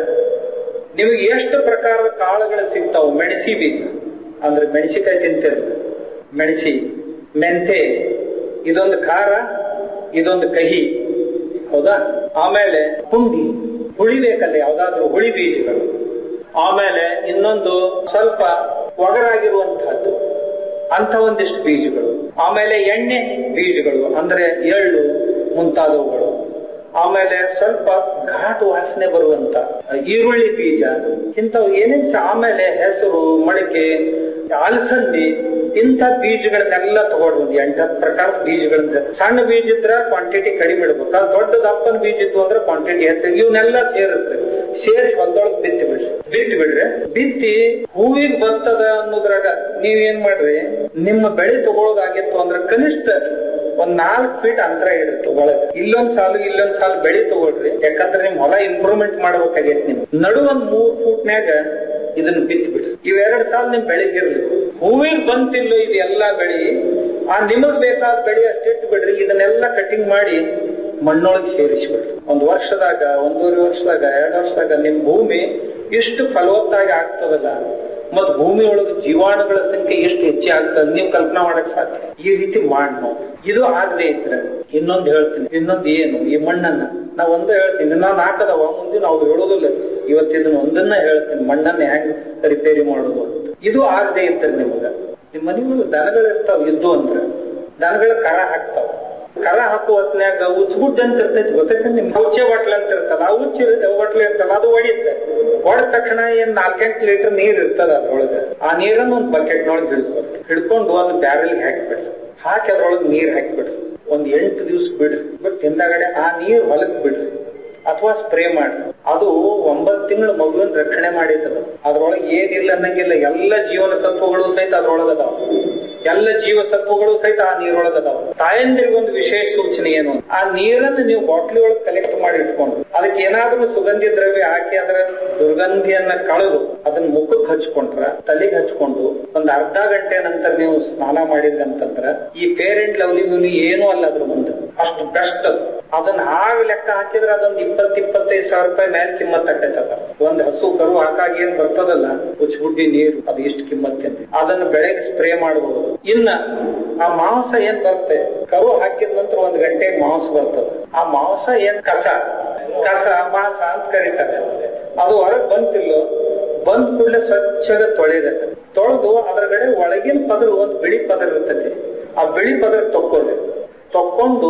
ನಿಮಗೆ ಎಷ್ಟು ಪ್ರಕಾರದ ಕಾಳುಗಳು ಸಿಗ್ತಾವ ಮೆಣಸಿ ಬೀಜ ಅಂದ್ರೆ ಮೆಣಸಿಕಾಯಿ ತಿಂತಿರ್ಲಿ ಮೆಣಸಿ ಮೆಂತೆ ಇದೊಂದು ಖಾರ ಇದೊಂದು ಕಹಿ ಹೌದಾ ಆಮೇಲೆ ಪುಂಡಿ ಹುಳಿ ಬೇಕಲ್ಲ ಯಾವ್ದಾದ್ರು ಹುಳಿ ಬೀಜಗಳು ಆಮೇಲೆ ಇನ್ನೊಂದು ಸ್ವಲ್ಪ ಒಗರಾಗಿರುವಂತಹದ್ದು ಅಂತ ಒಂದಿಷ್ಟು ಬೀಜಗಳು ಆಮೇಲೆ ಎಣ್ಣೆ ಬೀಜಗಳು ಅಂದ್ರೆ ಎಳ್ಳು ಮುಂತಾದವುಗಳು ಆಮೇಲೆ ಸ್ವಲ್ಪ ಘಾಟು ವಾಸನೆ ಬರುವಂತ ಈರುಳ್ಳಿ ಬೀಜ ಇಂಥವು ಏನೇನ್ ಆಮೇಲೆ ಹೆಸರು ಮಡಿಕೆ ಅಲಸಂದಿ ಇಂಥ ಬೀಜಗಳನ್ನೆಲ್ಲ ತಗೊಂಡು ಒಂದು ಎಂಟತ್ತು ಪ್ರಕಾರದ ಬೀಜಗಳನ್ನ ಸಣ್ಣ ಬೀಜ ಇದ್ರ ಕ್ವಾಂಟಿಟಿ ಕಡಿಮೆ ಇಡ್ಬೇಕು ಅದು ದೊಡ್ಡ ದಪ್ಪನ ಬೀಜ ಇತ್ತು ಅಂದ್ರೆ ಕ್ವಾಂಟಿಟಿ ಹೆಚ್ಚು ಇವನ್ನೆಲ್ಲ ಸೇರುತ್ತೆ ಸೇರಿಸಿ ಹೊಲದೊಳಗೆ ಬಿತ್ತಿ ಬಿಡ್ರಿ ಬಿತ್ತಿ ಬಿಡ್ರಿ ಬಿತ್ತಿ ಹೂವಿಗೆ ಬರ್ತದ ಅನ್ನೋದ್ರಾಗ ನೀವೇನ್ ಮಾಡ್ರಿ ನಿಮ್ಮ ಬೆಳೆ ತಗೊಳೋದಾಗಿತ್ತು ಅಂದ್ರೆ ಕನಿಷ್ಠ ಒಂದ್ ನಾಲ್ಕು ಫೀಟ್ ಅಂತರ ಇಡುತ್ತೆ ಒಳಗೆ ಇಲ್ಲೊಂದ್ ಸಾಲು ಇಲ್ಲೊಂದ್ ಸಾಲು ಬೆಳೆ ತಗೊಳ್ರಿ ಯಾಕಂದ್ರೆ ನಿಮ್ ಹೊಲ ಇಂಪ್ರೂವ್ಮೆಂಟ್ ಮಾಡ್ಬೇಕಾಗೈತಿ ನಿಮ್ ನಡು ಒಂದ್ ಮೂರ್ ಫೂಟ್ನ್ಯಾಗ ಇದನ್ನ ಬಿತ್ತಿ ಬಿಡ್ರಿ ಇವೆರಡ್ ಸಾಲ ನಿಮ್ ಬೆಳಿಗಿರ್ಲಿ ಹೂವಿಗೆ ಬಂತಿಲ್ಲೋ ಇದು ಎಲ್ಲಾ ಬೆಳಿ ಆ ನಿಮಗ್ ಬೇಕಾದ ಬೆಳೆ ಅಷ್ಟಿಟ್ಟು ಬಿಡ್ರಿ ಇದನ್ನೆಲ್ಲ ಕಟಿಂಗ್ ಮಾಡಿ ಮಣ್ಣೊಳಗೆ ಸೇರಿಸ್ಬಿಡ್ರಿ ಒಂದ್ ವರ್ಷದಾಗ ಒಂದೂವರೆ ವರ್ಷದಾಗ ಎರಡ್ ವರ್ಷದಾಗ ನಿಮ್ ಭೂಮಿ ಇಷ್ಟು ಫಲವತ್ತಾಗಿ ಆಗ್ತದಲ್ಲ ಮತ್ ಭೂಮಿ ಒಳಗೆ ಜೀವಾಣುಗಳ ಸಂಖ್ಯೆ ಎಷ್ಟು ಹೆಚ್ಚೆ ಆಗ್ತದೆ ನೀವು ಕಲ್ಪನಾ ಮಾಡಕ್ ಸಾಧ್ಯ ಈ ರೀತಿ ಮಾಡಿ ನಾವು ಇದು ಆಗದೆ ಇದ್ರೆ ಇನ್ನೊಂದು ಹೇಳ್ತೀನಿ ಇನ್ನೊಂದು ಏನು ಈ ಮಣ್ಣನ್ನ ನಾ ಒಂದು ಹೇಳ್ತೀನಿ ನಾ ನಾಲ್ಕದವ ಮುಂದೆ ನಾವು ಹೇಳೋದಿಲ್ಲ ಇವತ್ತಿದನ್ನ ಒಂದನ್ನ ಹೇಳ್ತೀನಿ ಮಣ್ಣನ್ನ ಹೆಂಗ್ ರಿಪೇರಿ ಮಾಡೋದು ಅಂತ ಇದು ಆಗದೆ ಇರ್ತದೆ ನಿಮಗ ನಿಮ್ಮ ಮನೆಗಳು ದನಗಳು ಇರ್ತಾವ ಇದ್ದು ಅಂದ್ರ ದನಗಳ ಕರ ಹಾಕ್ತಾವ ಕರ ಹಾಕುವ ಹೊತ್ನ್ಯಾಗ ಉಚ್ಗುಡ್ ಅಂತ ಇರ್ತೈತಿ ಗೊತ್ತೈತೆ ನಿಮ್ ಉಚ್ಚೆ ಬಾಟ್ಲ್ ಅಂತ ಇರ್ತದ ಆ ಉಚ್ಚಿ ಬಾಟ್ಲ್ ಇರ್ತಲ್ಲ ಅದು ಒಡೆಯುತ್ತೆ ಹೊಡೆದ ತಕ್ಷಣ ಏನ್ ನಾಲ್ಕೆಂಟು ಲೀಟರ್ ನೀರ್ ಇರ್ತದ ಅದ್ರೊಳಗ ಆ ನೀರನ್ನು ಒಂದ್ ಬಕೆಟ್ ನೊಳಗೆ ಹಿಡ್ಕೊಂಡು ಹಿಡ್ಕೊಂಡು ಒಂದು ಬ್ಯಾರಲ್ಗೆ ಹಾಕಿಬಿಡ್ರಿ ಹಾಕಿ ಅದ್ರೊಳಗೆ ನೀರ್ ಹಾಕಿಬಿಡ್ರಿ ಒಂದ್ ಎಂಟು ದಿವ್ಸ ಬಿಡ್ರಿ ಬಟ್ ಹಿಂದಾಗಡೆ ಆ ನೀರ್ ಹೊಲಕ್ ಬಿಡ್ರಿ ಅಥವಾ ಸ್ಪ್ರೇ ಮಾಡ್ರಿ ಅದು ಒಂಬತ್ ತಿಂಗಳು ಮಗುವಿನ ರಕ್ಷಣೆ ಮಾಡಿರ್ತದ ಅದ್ರೊಳಗೆ ಏನಿಲ್ಲ ಅನ್ನಂಗಿಲ್ಲ ಎಲ್ಲ ಜೀವನ ಸತ್ವಗಳು ಸಹಿತ ಅದ್ರೊಳಗ ಅದಾವ ಎಲ್ಲ ಜೀವ ಸತ್ವಗಳು ಸಹಿತ ಆ ನೀರೊಳಗ ಅದಾವ ತಾಯಂದಿರಿಗೆ ಒಂದು ವಿಶೇಷ ಸೂಚನೆ ಏನು ಆ ನೀರನ್ನು ನೀವು ಬಾಟ್ಲಿ ಒಳಗೆ ಕಲೆಕ್ಟ್ ಮಾಡಿ ಇಟ್ಕೊಂಡು ಅದಕ್ಕೆ ಏನಾದ್ರೂ ಸುಗಂಧಿ ದ್ರವ್ಯ ಹಾಕಿ ಅದರ ದುರ್ಗಂಧಿಯನ್ನ ಕಳೆದು ಅದನ್ನ ಮುಖಕ್ಕೆ ಹಚ್ಕೊಂಡ್ರ ತಲೆಗೆ ಹಚ್ಕೊಂಡು ಒಂದ್ ಅರ್ಧ ಗಂಟೆ ನಂತರ ನೀವು ಸ್ನಾನ ಮಾಡಿದ್ರಿ ಅಂತಂದ್ರ ಈ ಪೇರೆಂಟ್ ಲವ್ಲಿ ಗಿವ್ಲಿ ಏನೂ ಅಲ್ಲ ಅದ್ರ ಮುಂದೆ ಅಷ್ಟು ಬೆಸ್ಟ್ ಅದು ಅದನ್ನ ಹಾಗೆ ಲೆಕ್ಕ ಹಾಕಿದ್ರೆ ಅದೊಂದು ಇಪ್ಪತ್ ಇಪ್ಪತ್ತೈದು ಸಾವಿರ ರೂಪಾಯಿ ಮೇಲೆ ಕಿಮ್ಮತ್ ಅಟ್ಟೈತದ ಒಂದ್ ಹಸು ಕರು ಹಾಕಾಗ ಏನ್ ಬರ್ತದಲ್ಲ ಉಚ್ಗುಡ್ಡಿ ನೀರು ಅದು ಎಷ್ಟು ಕಿಮ್ಮತ್ತೇನೆ ಅದನ್ನ ಬೆಳೆಗೆ ಸ್ಪ್ರೇ ಮಾಡಬಹುದು ಇನ್ನ ಆ ಮಾಂಸ ಏನ್ ಬರುತ್ತೆ ಕರು ಹಾಕಿದ ನಂತರ ಒಂದ್ ಗಂಟೆ ಮಾಂಸ ಬರ್ತದ ಆ ಮಾಂಸ ಏನ್ ಕಸ ಕಸ ಮಾಂಸ ಅಂತ ಕರೀತಾರೆ ಅದು ಹೊರಗ್ ಬಂತಿಲ್ಲೋ ಬಂದ್ ಕೂಡಲೇ ಸ್ವಚ್ಛಗ ತೊಳೆದ ತೊಳೆದು ಅದ್ರಗಡೆ ಒಳಗಿನ ಪದರ ಒಂದ್ ಬಿಳಿ ಪದರ ಇರ್ತದೆ ಆ ಬಿಳಿ ಪದರ ತಕ್ಕೊಳ್ಳಿ ತಕ್ಕೊಂಡು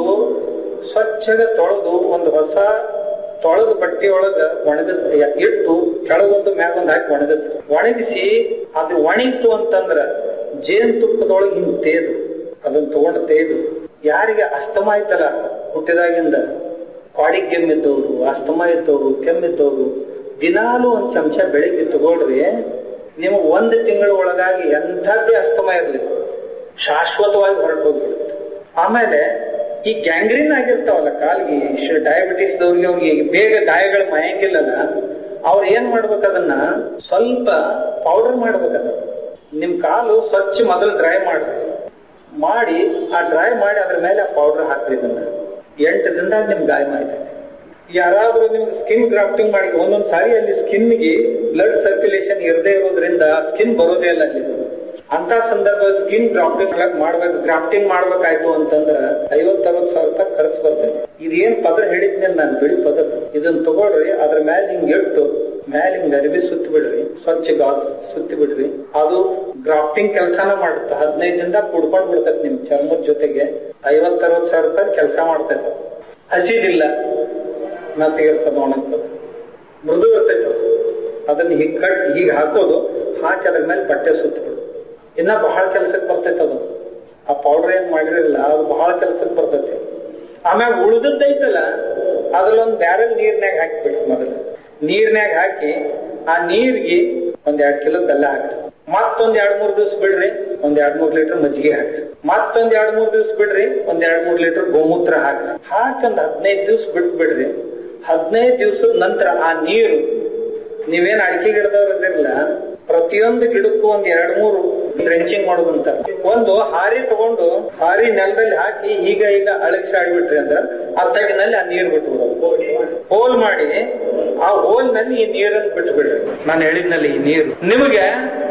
ಸ್ವಚ್ಛಗ ತೊಳೆದು ಒಂದು ಹೊಸ ತೊಳೆದ ಬಟ್ಟೆ ಒಳಗ ಒಣಗಿಸ್ ಇಟ್ಟು ಕೆಳಗೊಂದು ಮ್ಯಾಗೊಂದು ಹಾಕಿ ಒಣಗಿಸ್ ಒಣಗಿಸಿ ಅದು ಒಣಗಿತು ಅಂತಂದ್ರ ಜೇನುತುಪ್ಪದೊಳಗೆ ಹಿಂಗ್ ತೇದು ಅದನ್ನ ತಗೊಂಡು ತೇದು ಯಾರಿಗೆ ಅಸ್ತಮ ಆಯ್ತಲ್ಲ ಹುಟ್ಟಿದಾಗಿಂದ ಕಾಡಿಗೆ ಕೆಮ್ಮಿದ್ದವ್ರು ಅಸ್ತಮ ಇದ್ದವ್ರು ಕೆಮ್ಮಿದ್ದವ್ರು ದಿನಾಲು ಒಂದ್ ಚಮಚ ಬೆಳಿಗ್ಗೆ ತಗೊಳ್ರಿ ನೀವು ಒಂದು ತಿಂಗಳ ಒಳಗಾಗಿ ಎಂಥದ್ದೇ ಅಸ್ತಮ ಇರ್ಲಿ ಶಾಶ್ವತವಾಗಿ ಹೊರಟು ಹೋಗ್ಬಿಡುತ್ತೆ ಆಮೇಲೆ ಈ ಗ್ಯಾಂಗ್ರೀನ್ ಆಗಿರ್ತಾವಲ್ಲ ಕಾಲ್ಗೆ ಡಯಾಬಿಟಿಸ್ ದವ್ರಿಗೆ ಅವ್ರಿಗೆ ಬೇಗ ಗಾಯಗಳು ಮಯಂಗಿಲ್ಲಲ್ಲ ಅವ್ರು ಏನ್ ಮಾಡ್ಬೇಕು ಅದನ್ನ ಸ್ವಲ್ಪ ಪೌಡರ್ ಮಾಡ್ಬೇಕದ ನಿಮ್ ಕಾಲು ಸ್ವಚ್ಛ ಮೊದಲು ಡ್ರೈ ಮಾಡ್ರಿ ಮಾಡಿ ಆ ಡ್ರೈ ಮಾಡಿ ಅದ್ರ ಮೇಲೆ ಆ ಪೌಡರ್ ಹಾಕ್ರಿ ಇದನ್ನ ಎಂಟು ದಿನದಾಗ ನಿಮ್ ಗಾಯ ಮಾಹಿತಿ ಯಾರಾದ್ರೂ ನಿಮ್ಗೆ ಸ್ಕಿನ್ ಗ್ರಾಫ್ಟಿಂಗ್ ಮಾಡಿ ಒಂದೊಂದ್ ಸಾರಿ ಅಲ್ಲಿ ಸ್ಕಿನ್ಗೆ ಬ್ಲಡ್ ಸರ್ಕ್ಯುಲೇಷನ್ ಇರದೇ ಇರೋದ್ರಿಂದ ಸ್ಕಿನ್ ಬರೋದೇ ಇಲ್ಲ ಅಲ್ಲಿ ಅಂತ ಸಂದರ್ಭ ಸ್ಕಿನ್ ಗ್ರಾಫ್ಟಿಂಗ್ ಮಾಡ್ಬೇಕು ಗ್ರಾಫ್ಟಿಂಗ್ ಮಾಡ್ಬೇಕಾಯ್ತು ಅಂತಂದ್ರ ಐವತ್ ಅರವತ್ ಸಾವಿರ ರೂಪಾಯಿ ಖರ್ಚು ಬರ್ತದೆ ಇದೇನ್ ಪದರ್ ಹೇಳಿದ್ನೆ ನಾನು ಬಿಳಿ ಪದರ್ ಇದನ್ನ ತಗೊಳ್ರಿ ಅದ್ರ ಮೇಲೆ ಹಿಂಗ್ ಇಟ್ಟು ಮೇಲೆ ಹಿಂಗ್ ಅರಿವಿ ಸುತ್ತಿ ಬಿಡ್ರಿ ಸ್ವಚ್ಛ ಗಾತ್ ಸುತ್ತಿ ಬಿಡ್ರಿ ಅದು ಗ್ರಾಫ್ಟಿಂಗ್ ಕೆಲಸನ ಮಾಡುತ್ತೆ ಹದಿನೈದು ದಿನದ ಕುಡ್ಕೊಂಡ್ ಬಿಡ್ತೈತೆ ನಿಮ್ ಚರ್ಮದ ಜೊತೆಗೆ ಐವತ್ ಅರವತ್ ಸಾವಿರ ರೂಪಾಯಿ ಕೆಲಸ ಮಾಡ್ತೈತೆ ಹಸಿದಿಲ್ಲ ನತ್ತಿಗಿರ್ತದ ಒಣಗ್ತದೆ ಮೃದು ಇರ್ತೈತೆ ಅದು. ಅದನ್ನ ಹೀಗ್ ಕಟ್ ಹೀಗ್ ಹಾಕೋದು ಹಾಕಿ ಅದ್ರ ಮೇಲೆ ಬಟ್ಟೆ ಸುತ್ತಬಿಡು ಇನ್ನ ಬಹಳ ಕೆಲ್ಸಕ್ಕೆ ಬರ್ತೈತೆ ಅದು ಆ ಪೌಡರ್ ಏನ್ ಮಾಡಿರಲಿಲ್ಲ ಅದು ಬಹಳ ಕೆಲ್ಸಕ್ಕೆ ಬರ್ತೈತೆ ಆಮ್ಯಾಗ ಉಳಿದದ್ದೈತಲ್ಲ ಅದ್ರಲ್ಲೊಂದ್ ಬ್ಯಾರಲ್ ನೀರ್ನ್ಯಾಗ ಹಾಕಿಬಿಡಿ ಮೊದಲು ನೀರ್ನ್ಯಾಗ ಹಾಕಿ ಆ ನೀರ್ಗೆ ಒಂದ್ ಎರಡ್ ಕಿಲೋ ಬೆಲ್ಲ ಹಾಕ್ರಿ ಮತ್ತೊಂದ್ ಎರಡ್ ಮೂರ್ ದಿವ್ಸ ಬಿಡ್ರಿ ಒಂದ್ ಎರಡ್ ಮೂರ್ ಲೀಟರ್ ಮಜ್ಜಿಗೆ ಹಾಕ್ರಿ ಮತ್ತೊಂದ್ ಎರಡ್ ಮೂರ್ ದಿವ್ಸ ಬಿಡ್ರಿ ಒಂದ್ ಎರಡ್ ಮೂರ್ ಲೀಟರ್ ಗೋಮೂತ್ರ ಹಾಕ್ರಿ ಹಾಕಿ ಒಂದ್ ಹದಿನೈದು ದಿವ್ಸ ಬಿಟ್ಟು ಬಿಡ್ರಿ ಹದಿನೈದು ದಿವ್ಸದ ನಂತರ ಆ ನೀರು ನೀವೇನ್ ಅಡಿಕೆ ಗಿಡದವ್ರು ಇದಿರಲ್ಲ ಪ್ರತಿಯೊಂದು ಗಿಡಕ್ಕೂ ಒಂದ್ ಎರಡ್ ಮೂರು ಡ್ರೆಂಚಿಂಗ್ ಮಾಡೋದಂತ ಒಂದು ಹಾರಿ ತಗೊಂಡು ಹಾರಿ ನೆಲದಲ್ಲಿ ಹಾಕಿ ಈಗ ಈಗ ಅಳಗಿಸಿ ಆಡ್ಬಿಟ್ರಿ ಅಂದ್ರ ಆ ತಗ್ಗಿನಲ್ಲಿ ಆ ನೀರು ಬಿಟ್ಬಿಡೋದು ಹೋಲ್ ಮಾಡಿ ಆ ಹೋಲ್ ನಲ್ಲಿ ಈ ನೀರನ್ನು ಬಿಟ್ಬಿಡ್ರಿ ನಾನು ಹೇಳಿದ್ನಲ್ಲಿ ಈ ನೀರು ನಿಮಗೆ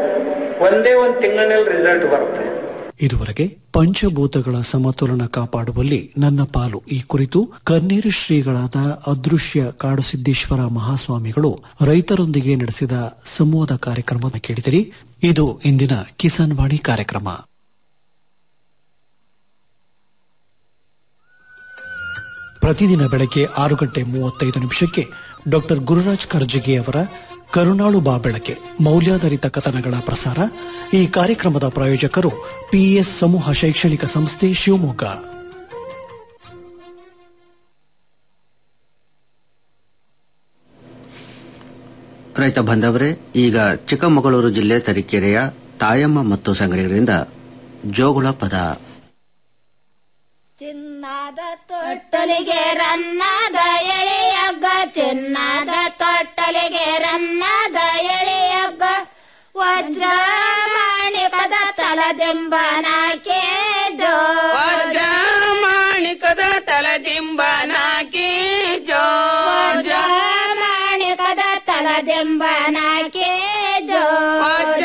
ಒಂದೇ ಒಂದ್ ತಿಂಗಳಿನಲ್ಲಿ ರಿಸಲ್ಟ್ ಬರುತ್ತೆ ಇದುವರೆಗೆ ಪಂಚಭೂತಗಳ ಸಮತೋಲನ ಕಾಪಾಡುವಲ್ಲಿ ನನ್ನ ಪಾಲು ಈ ಕುರಿತು ಕನ್ನೇರು ಶ್ರೀಗಳಾದ ಅದೃಶ್ಯ ಕಾಡುಸಿದ್ದೇಶ್ವರ ಮಹಾಸ್ವಾಮಿಗಳು ರೈತರೊಂದಿಗೆ ನಡೆಸಿದ ಸಂವಾದ ಕಾರ್ಯಕ್ರಮ ಕೇಳಿದಿರಿ ಇದು ಇಂದಿನ ಕಿಸಾನ್ ವಾಣಿ ಕಾರ್ಯಕ್ರಮ ಪ್ರತಿದಿನ ಬೆಳಗ್ಗೆ ಆರು ಗಂಟೆ ಮೂವತ್ತೈದು ನಿಮಿಷಕ್ಕೆ ಡಾಕ್ಟರ್ ಗುರುರಾಜ್ ಕರ್ಜಗಿ ಅವರ ಕರುಣಾಳು ಬಾ ಬೆಳಕೆ ಮೌಲ್ಯಾಧಾರಿತ ಕಥನಗಳ ಪ್ರಸಾರ ಈ ಕಾರ್ಯಕ್ರಮದ ಪ್ರಾಯೋಜಕರು ಪಿಎಸ್ ಸಮೂಹ ಶೈಕ್ಷಣಿಕ ಸಂಸ್ಥೆ ಶಿವಮೊಗ್ಗ ರೈತ ಬಾಂಧವರೇ ಈಗ ಚಿಕ್ಕಮಗಳೂರು ಜಿಲ್ಲೆ ತರೀಕೆರೆಯ ತಾಯಮ್ಮ ಮತ್ತು ಸಂಗಡಿಗರಿಂದ ಜೋಗುಳ ಪದ ಚಿನ್ನದ ತೊಟ್ಟಲಿಗೆ ರನ್ನದ ಎಳೆಯಗ್ಗ ಚಿನ್ನದ ತೊಟ್ಟಲಿಗೆ ರನ್ನದ ಎಳೆಯಗ್ಗ ವಜ್ರ ಮಾಣಿಕದ ತಲದಿಂಬನಾಕೆ ಜೋ ವಜ್ರ ಮಾಣಿಕದ ತಲದಿಂಬನಾಕಿ ಜೋ ವಜ್ರ ಮಾಣಿಕದ ತಲದಿಂಬನಾಕೆ ಜೋ ವಜ್ರ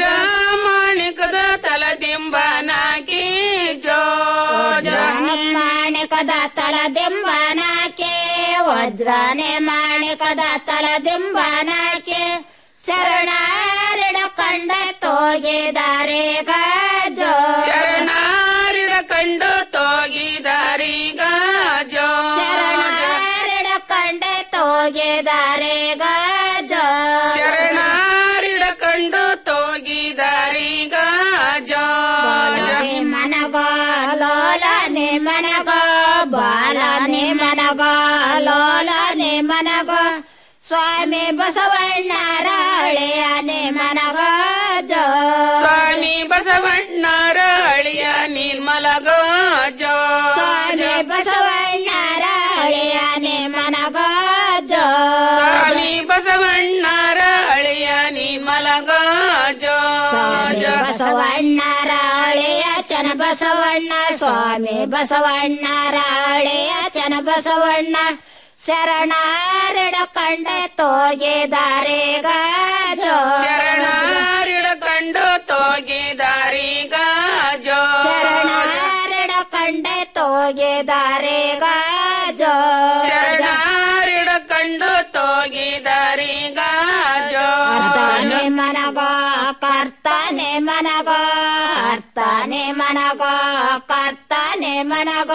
ಮಾಣಿಕದ ತಲದಿಂಬನಾಕಿ ಜೋ ಮಾಣಿಕದ ತಲದಿಂಬನಾಕೆ ವಜ್ರನೆ ಮಾಣಿಕದ ತಲದಿಂಬನಾಕೆ ಶರಣಾರಿಡ ಕಂಡ ತೋಗಿದಾರೆ ಗಜೋ ಶರಣಾರಿಡ ಕಂಡು ತೋಗಿದಾರೀಗ ಜೋ ಶರಣಾರಿಡ ಕಂಡ ತೋಗಿದಾರೆ ಗಜೋ ಶರಣಾರಿಡ ಕಂಡು ತೋಗಿದಾರೀಗ ಜೋ ಮನಗ ಲೋಲನೆ ಮನಗ ಬಾಲನೆ ಮನಗ ಲೋಲನೆ ಮನಗ ಸ್ವಾಮಿ ಬಸವಣ್ಣರ ಹಳೆಯನೆ ಮನಗ ಜೋ ಸ್ವಾಮಿ ಬಸವಣ್ಣರ ಅಳಿಯ ನಿರ್ಮಲಗ ಜೋ ಸ್ವಾಮಿ ಬಸವಣ್ಣರ ಹಳೆಯನೆ ಮನಗ ಜೋ ಸ್ವಾಮಿ ಬಸವಣ್ಣರ ಅಳಿಯ ನಿರ್ಮಲಗ ಜೋ ಸ್ವಾಮಿ ಜೋ ಬಸವಣ್ಣರ ಹಳೆಯ ಚನ ಬಸವಣ್ಣ ಸ್ವಾಮಿ ಬಸವಣ್ಣರ ಹಳೆಯ ಚನ ಬಸವಣ್ಣ ಶರಣಾರಿಡ ಕಂಡೆ ತೋಗಿದಾರೆ ಗಜೋ ಶರಣಾರಿಡ ಕಂಡು ತೋಗಿದಾರೀಗ ಜೋ ಶರಣಾರಿಡ ಕಂಡೆ ತೋಗಿದಾರೆ ಗಜೋ ಶರಣಾರಿಡ ಕಂಡು ತೋಗಿದಾರೀಗ ಜೋ ಅರ್ಥನೆ ಮನಗ ಕರ್ತಾನೆ ಮನಗ ಅರ್ಥನೆ ಮನಗ ಕರ್ತಾನೆ ಮನಗ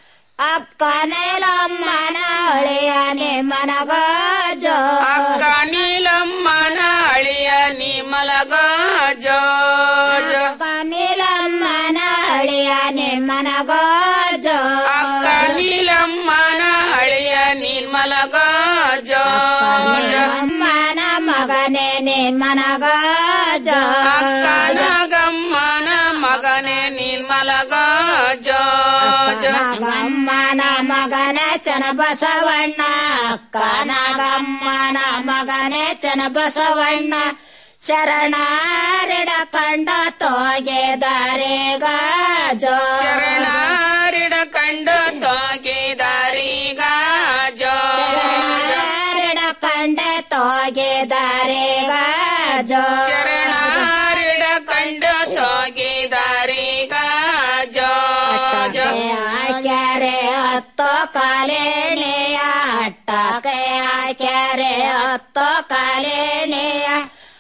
ಅಕ್ಕನೆಲಮ್ಮನ ಹಳೆಯನೆ ಮನಗ ಜೋ ಅಕ್ಕ ನೀಲಮ್ಮನ ಅಳಿಯ ನಿಮಲಗ ಜೋ ಜೋ ಅಕ್ಕನೆಲಮ್ಮನ ಹಳೆಯನೆ ಮನಗ ಜೋ ಅಕ್ಕ ನೀಲಮ್ಮನ ಅಳಿಯ ನಿರ್ಮಲಗ ಜೋ ಜೋ ಅಮ್ಮನ ಮಗನೇ ನೀನ್ ಮನಗ ಜೋ ಅಕ್ಕ ನಾಗಮ್ಮನ ಮಗನೇ ನಿರ್ಮಲಗ ಜೋ ಜೋ ನಾಗಮ್ಮನ ಮಗನ ಚನ ಬಸವಣ್ಣ ಅಕ್ಕ ನಾಗಮ್ಮನ ಮಗನೇ ಚನ ಬಸವಣ್ಣ ಶರಣಾರಿಡ ಕಂಡ ತೋಗೆದಾರೆ ಗಜೋ ಶರಣಾರಿಡ ಕಂಡು ತೋಗಿದಾರೀಗ ಜೋ ಶರಣಾರಿಡ ಕಂಡ ತೋಗೆದಾರೆ ಗಜೋ ಶರಣಾರಿಡ ಕಂಡು ತೋಗಿದಾರೀಗ ಜೋ ಜೋ ಹಾಕ್ಯಾರೆ ಹತ್ತೋ ಕಾಲೇಣೆಯ ಅಟ್ಟಕ್ಕೆ ಹಾಕ್ಯಾರೆ ಹತ್ತೋ ಕಾಲೇಣೆಯ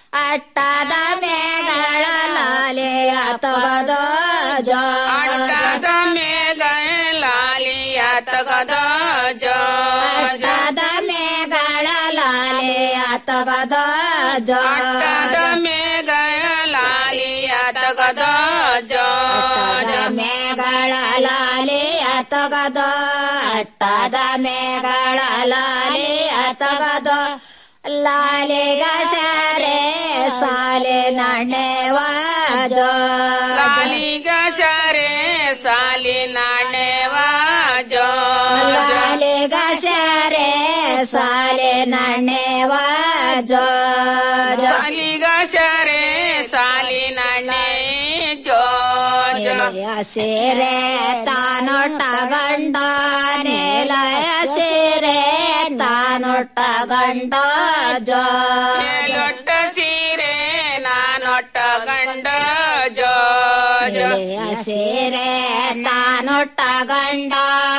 ಅಟ್ಟದ ಮೇಗಳ ಲಾಲೆಯ ತಗದೋ ಜೋ ಅಟ್ಟದ ಮೇಲ ಲಾಲಿಯ ತಗದ ಜೋ ಜೋ ಅಟ್ಟದ ಮೇಗಳ ಲಾಲೆಯ ತಗದೋ ಜೋ ಅಟ್ಟದ ಮೇಲ ಲಾಲಿಯ ತಗದ ಜೋ ಜೋ ಮೇಗಳ ಲಾಲೆಯ ತಗದೋ ಅಟ್ಟದ ಮೇಗಳ ಲಾಲೆಯ ತಗದೋ ಲಾಲಿಗ ಸಾರೆ ಸಾಲೆ ನಾಣ್ಯವಾಜೋ ಲಾಲಿಗ ಸಾರೆ ಸಾಲಿ ನಾಣ್ಯವಾಜೋ ಲಾಲಿಗ ಸಾರೆ ಸಾಲೆ ನಾಣ್ಯವಾಜೋ ಸಾಲಿಗ ಸಾರೆ ಸಾಲಿ ನಾಣ್ಯ ಜೋ ಜೋ ಸೀರೆ ತಾನೊಟ್ಟ ಗಂಡ ನೇಲಯ ಸೀರೆ ತಾನೊಟ್ಟ ಗಂಡ ಜೋ ಮೇಲೊಟ್ಟ ಸೀರೆ ನಾನೊಟ್ಟ ಗಂಡ ಜೋ ಜೋ ಸೀರೆ ನಾನೊಟ್ಟ ಗಂಡ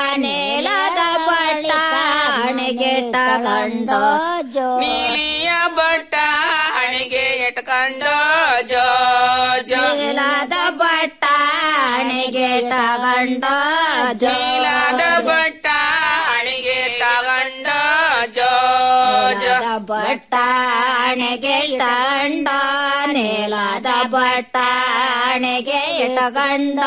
ನೇಲದ ಬಟ್ಟ ಹಣೆಗೆಟ್ಟ ಗಂಡ ಜೋ ನೀಲಿಯ ಬಟ್ಟ ಹಣಿಗೆ ಇಟ್ಕೊಂಡು ಜೋ ಜೋ ನೀಲದ ಬಟ್ಟ ಹಣೆಗೆಟ್ಟ ಗಂಡ ಜೋ ನೀಲಾದ ಬಟ್ಟ ಹಣಿಗೆ ತಗೊಂಡ ಜೋ ಜೋ ಬಟ್ಟಾಣೆಗೆ ಇಟಗಂಡ ನೇಲಾದ ಬಟ್ಟಾಣೆಗೆ ಇಟಗಂಡ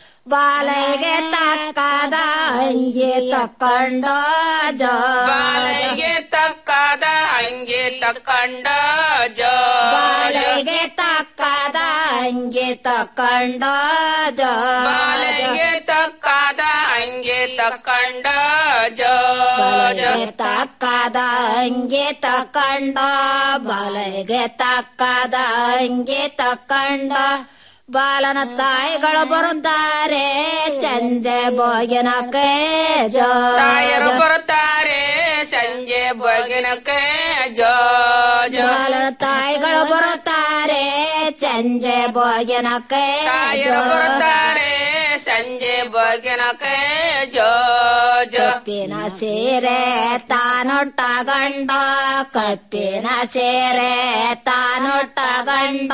ಬಾಲೆಗೆ ತಕ್ಕದ ಅಂಗಿ ತಕ್ಕೊಂಡು ಜೋ ಬಾಲೆಗೆ ತಕ್ಕದ ಅಂಗಿ ತಕ್ಕೊಂಡ ಜೋ ಬಾಲೆಗೆ ತಕ್ಕದ ಅಂಗಿ ತಕ್ಕೊಂಡು ಜೋ ಬಾಲೆಗೆ ತಕ್ಕದ ಅಂಗಿ ತಕ್ಕೊಂಡ ಜೋ ಜೋ ಬಾಲೆಗೆ ತಕ್ಕದ ಅಂಗಿ ತಕ್ಕೊಂಡು ಬಾಲೆಗೆ ತಕ್ಕದ ಅಂಗಿ ತಕ್ಕೊಂಡು ಬಾಲನ ತಾಯಿಗಳು ಬರುತ್ತಾರೆ ಚಂದೆ ಬೋಗಿನಕ್ಕೆ ಜೋ ತಾಯರು ಬರ್ತಾರೆ ಸಂಜೆ ಬಗಿನಕ್ಕೆ ಜೋ ಬಾಲನ ತಾಯಿಗಳು ಬರುತ್ತಾರೆ ಸಂಜೆ ಭೋಜನಕ್ಕೆ ತಾಯರು ಬರುತ್ತಾರೆ ಸಂಜೆ ಬಗೆನಕ್ಕೆ ಜೋ ಜೋ ಕಪ್ಪಿನ ಸೀರೆ ತಾನೊಟ್ಟ ಗಂಡ ಕಪ್ಪಿನ ಸೀರೆ ತಾನೊಟ್ಟ ಗಂಡ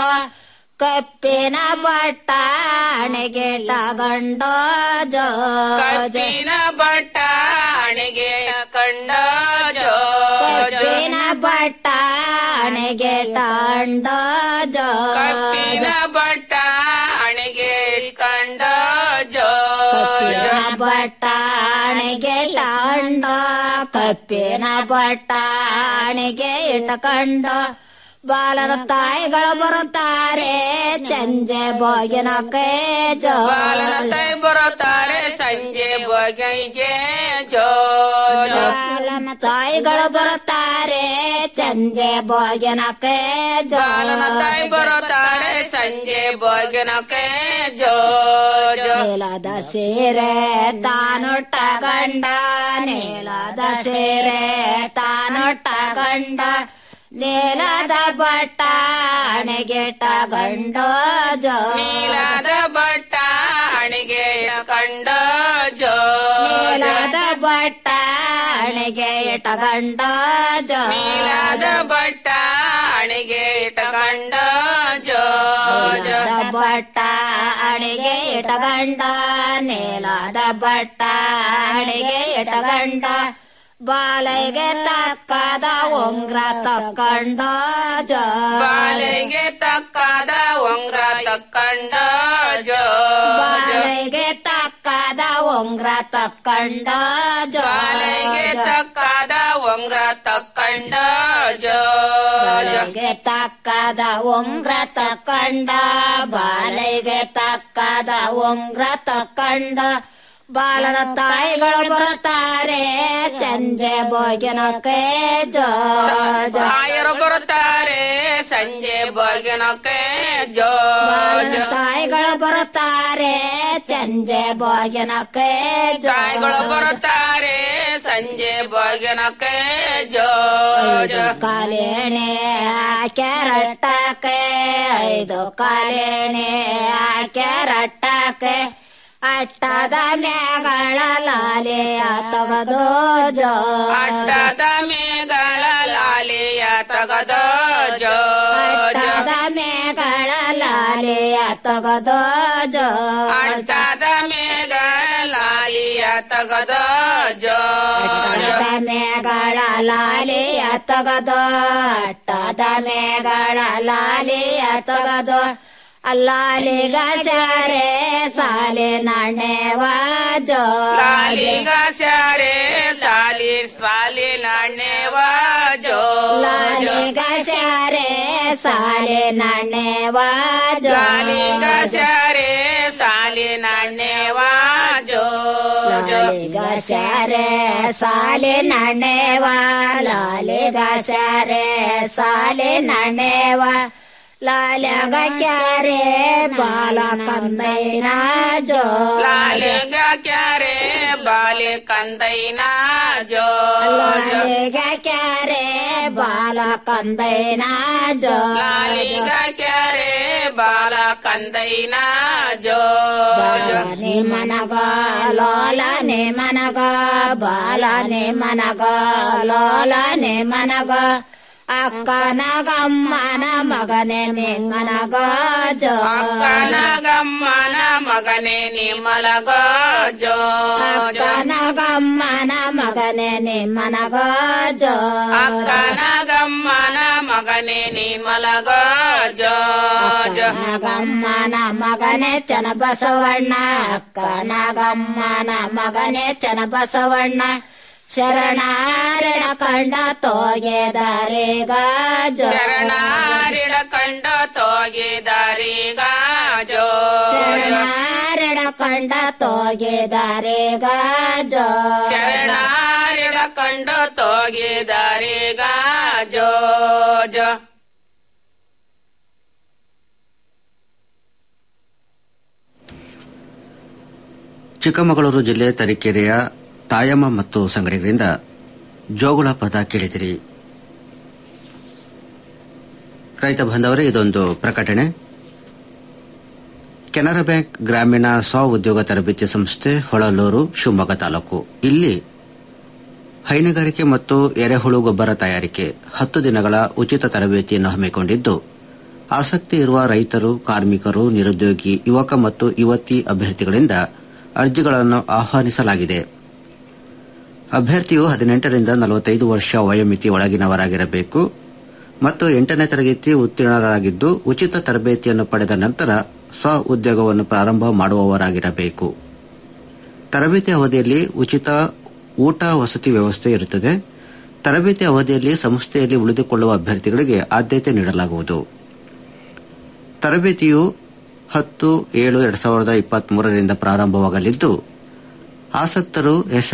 ಕಪ್ಪಿನ ಬಟ್ಟ ಅಣೆಗೆಟ ಗಂಡ ಜೋ ಜೋ ಕಬ್ಬಿನ ಬಟ್ಟ ಅಣಿಗೆ ಕಂಡ ಜೋ ಜೋ ಕಪ್ಪಿನ ಬಟ್ಟ ಅಣೆಗೆಟ ಗಂಡ ಜೋ ಕಬ್ಬಿನ ಬಟ್ಟ ಅಣಿಗೆ ಕಂಡ ಜೋ ಕಪ್ಪಿನ ಬಟ್ಟಾಣಿಗೆ ಲಾಂಡ ಕಪ್ಪಿನ ಬಟ್ಟಾಣಿಗೆ ಇಟ್ಕೊಂಡು ಬಾಲರ ತಾಯಿಗಳು ಬರುತ್ತಾರೆ ಸಂಜೆ ಭೋಜನಕ್ಕೆ ಜೋ ಬಾಲನ ತೈ ಬರುತ್ತಾರೆ ಸಂಜೆ ಬಗೆಗೆ ಜೋ ಜೋ ಬಾಲನ ತಾಯಿಗಳು ಬರುತ್ತಾರೆ ಸಂಜೆ ಭೋಜನಕ್ಕೆ ಜೋ ಬಾಲನ ತೈ ಬರುತ್ತಾರೆ ಸಂಜೆ ಬಗೆನಕ್ಕೆ ಜೋ ಜೋ ನೀಲದ ಸೀರೆ ತಾನೊಟ್ಟ ಗಂಡ ನೀಲದ ಸೀರೆ ತಾನೊಟ್ಟ ಗಂಡ ನೀಲದ ಬಟ್ಟ ಅಣೆಗೆಟ ಗಂಡ ಜೋ ನೀಲಾದ ಬಟ್ಟ ಅಣಿಗೆ ಕಂಡ ಜೋ ನೀಲದ ಬಟ್ಟ ಅಣೆಗೆ ಇಟ ಗಂಡ ಜೋ ನೀಲಾದ ಬಟ್ಟ ಅಣಿಗೆ ಇಟ್ಟಕೊಂಡ ಜೋ ಜೋ ನೀಲದ ಬಟ್ಟ ಅಣಿಗೆ ಇಟ ಗಂಡ ನೀಲದ ಬಟ್ಟ ಅಣಿಗೆ ಇಟ ಗಂಡ ಬಾಲೆಗೆ ತಕ್ಕದ ಉಂಗ್ರ ತಕ್ಕಂಡ ಜೋ ಬಾಲೆಗೆ ತಕ್ಕಾದ ಉಂಗ್ರ ತಕ್ಕಂಡ ಜೋ ಜೋ ಬಾಲೆಗೆ ತಕ್ಕದ ಉಂಗ್ರ ತಕ್ಕಂಡ ಜೋ ಬಾಲೆಗೆ ತಕ್ಕಾದ ಉಂಗ್ರ ತಕ್ಕಂಡ ಜೋ ಜೋ ಬಾಲೆಗೆ ತಕ್ಕದ ಉಂಗ್ರ ತಕ್ಕಂಡ ಬಾಲೆಗೆ ತಕ್ಕದ ಉಂಗ್ರ ತಕ್ಕಂಡ ಬಾಲನ ತಾಯಿಗಳು ಬರುತ್ತಾರೆ ಸಂಜೆ ಭೋಜನಕ್ಕೆ ಜೋ ಜೋ ತಾಯರು ಬರುತ್ತಾರೆ ಸಂಜೆ ಬಗೆನಕ್ಕೆ ಜೋ ಬಾಲನ ಜೋ ತಾಯಿಗಳು ಬರುತ್ತಾರೆ ಸಂಜೆ ಭೋಜನಕ್ಕೆ ಜೋ ತಾಯಿಗಳು ಬರುತ್ತಾರೆ ಸಂಜೆ ಬಗೆನಕ್ಕೆ ಜೋ ಐದು ಜೋ ಕಾಲೇಣೆ ಕೆರಟ್ಟಕ್ಕೆ ಐದು ಕಾಲೇಣೆ ಕೆರಟ್ಟಕ್ಕೆ ಅಟ್ಟದ ಮ್ಯಾಗಳ ಲಾಲೆಯ ತಗದು ಜೋ ಅಟ್ಟದ ಮೇಗಳ ಲಾಲಿಯ ತಗದ ಜೋ ಜೋ ಅಟ್ಟದ ಮೇಗಳ ಲಾಲೆಯ ತಗದು ಜೋ ಅಟ್ಟದ ಮೇಗಳ ಲಾಲಿಯ ತಗದ ಜೋ ಜೋ ಅಟ್ಟದ ಮೇಗಳ ಲಾಲೆಯ ತಗದು ಅಟ್ಟದ ಮೇಗಳ ಲಾಲೆಯ ತಗದು ಅಲ್ಲಾಲಿಗ ಶಾರೆ ಸಾಲೆ ನಾಣ್ಯವ ಜೋ ಲಾಲಿಗ ಸ್ಯಾರೆ ಸಾಲಿ ಸಾಲಿ ನಾಣ್ಯವ ಜೋ ಜೋ ಲಾಲಿಗ ಶಾರೆ ಸಾಲೆ ನಾಣ್ಯವ ಜೋ ಲಾಲಿಗ ಸ್ಯಾರೆ ಸಾಲಿ ನಾಣ್ಯವ ಜೋ ಜೋ ಲಾಲಿಗ ಶಾರೆ ಸಾಲೆ ನಾಣ್ಯವ ಲಾಲಿಗ ಶಾರೆ ಸಾಲೆ ನಾಣ್ಯವ ಲಾಲ್ಯಾಗ ಕ್ಯಾರೆ ಬಾಲ ಕಂದೈನ ಜೋ ಲಾಲಿಗ ಕ್ಯಾರೆ ಬಾಲಿ ಕಂದೈನ ಜೋ ಜೋ ಲಾಲಿಗ ಕ್ಯಾರೆ ಬಾಲ ಕಂದೈನ ಜೋ ಲಾಲಿಗ ಕ್ಯಾರೆ ಬಾಲ ಕಂದೈನ ಜೋ ಜೋ ಬಾಲನೆ ಮನಗ ಲೋಲನೆ ಮನಗ ಬಾಲನೆ ಮನಗ ಲೋಲನೆ ಮನಗ ಅಕ್ಕನ ಗಮ್ಮನ ಮಗನೆ ನಿಮ್ಮನಗ ಜೋ ಅಕ್ಕನ ಗಮ್ಮನ ಮಗನೇ ನಿಮ್ಮಲಗ ಜೋ ಜೋ ಅಕ್ಕನ ಗಮ್ಮನ ಮಗನೆ ನಿಮ್ಮನಗ ಜೋ ಅಕ್ಕನ ಗಮ್ಮನ ಮಗನೇ ನಿಮ್ಮಲಗ ಜೋ ಜೋ ಅಕ್ಕನ ಗಮ್ಮನ ಮಗನೆ ಚನ ಬಸವಣ್ಣ ಅಕ್ಕನ ಗಮ್ಮನ ಮಗನೆ ಚನ ಬಸವಣ್ಣ ಶರಣಾರಣ ಕಂಡ ತೋಗೆದಾರೇಗ ಜೋ ಶರಣಾರಿಡ ಕಂಡ ತೋಗಿದಾರೀಗ ಜೋ ಜೋ ಶರಣಾರಣ ಕಂಡ ತೋಗೆದಾರೇಗ ಜೋ ಶರಣಾರಿಡ ಕಂಡ ತೋಗಿದಾರೀಗ ಜೋ ಜೋ ಚಿಕ್ಕಮಗಳೂರು ಜಿಲ್ಲೆ ತರೀಕೆರೆಯ ತಾಯಮ್ಮ ಮತ್ತು ಸಂಗಡಿಗರಿಂದ ಜೋಗುಳ ಪದ ಕೇಳಿದಿರಿ ರೈತ ಬಾಂಧವರೇ ಇದೊಂದು ಪ್ರಕಟಣೆ ಕೆನರಾ ಬ್ಯಾಂಕ್ ಗ್ರಾಮೀಣ ಸ್ವ ಉದ್ಯೋಗ ತರಬೇತಿ ಸಂಸ್ಥೆ ಹೊಳಲೂರು ಶಿವಮೊಗ್ಗ ತಾಲೂಕು ಇಲ್ಲಿ ಹೈನುಗಾರಿಕೆ ಮತ್ತು ಎರೆಹುಳು ಗೊಬ್ಬರ ತಯಾರಿಕೆ ಹತ್ತು ದಿನಗಳ ಉಚಿತ ತರಬೇತಿಯನ್ನು ಹಮ್ಮಿಕೊಂಡಿದ್ದು ಆಸಕ್ತಿ ಇರುವ ರೈತರು ಕಾರ್ಮಿಕರು ನಿರುದ್ಯೋಗಿ ಯುವಕ ಮತ್ತು ಯುವತಿ ಅಭ್ಯರ್ಥಿಗಳಿಂದ ಅರ್ಜಿಗಳನ್ನು ಆಹ್ವಾನಿಸಲಾಗಿದೆ ಅಭ್ಯರ್ಥಿಯು ಹದಿನೆಂಟರಿಂದ ನಲವತ್ತೈದು ವರ್ಷ ವಯೋಮಿತಿ ಒಳಗಿನವರಾಗಿರಬೇಕು ಮತ್ತು ಎಂಟನೇ ತರಗತಿ ಉತ್ತೀರ್ಣರಾಗಿದ್ದು ಉಚಿತ ತರಬೇತಿಯನ್ನು ಪಡೆದ ನಂತರ ಸ್ವ ಉದ್ಯೋಗವನ್ನು ಪ್ರಾರಂಭ ಮಾಡುವವರಾಗಿರಬೇಕು ತರಬೇತಿ ಅವಧಿಯಲ್ಲಿ ಉಚಿತ ಊಟ ವಸತಿ ವ್ಯವಸ್ಥೆ ಇರುತ್ತದೆ ತರಬೇತಿ ಅವಧಿಯಲ್ಲಿ ಸಂಸ್ಥೆಯಲ್ಲಿ ಉಳಿದುಕೊಳ್ಳುವ ಅಭ್ಯರ್ಥಿಗಳಿಗೆ ಆದ್ಯತೆ ನೀಡಲಾಗುವುದು ತರಬೇತಿಯು ಹತ್ತು ಏಳು ಎರಡ್ ಸಾವಿರದ ಇಪ್ಪತ್ತ್ ಮೂರರಿಂದ ಪ್ರಾರಂಭವಾಗಲಿದ್ದು ಆಸಕ್ತರು ಎಸ್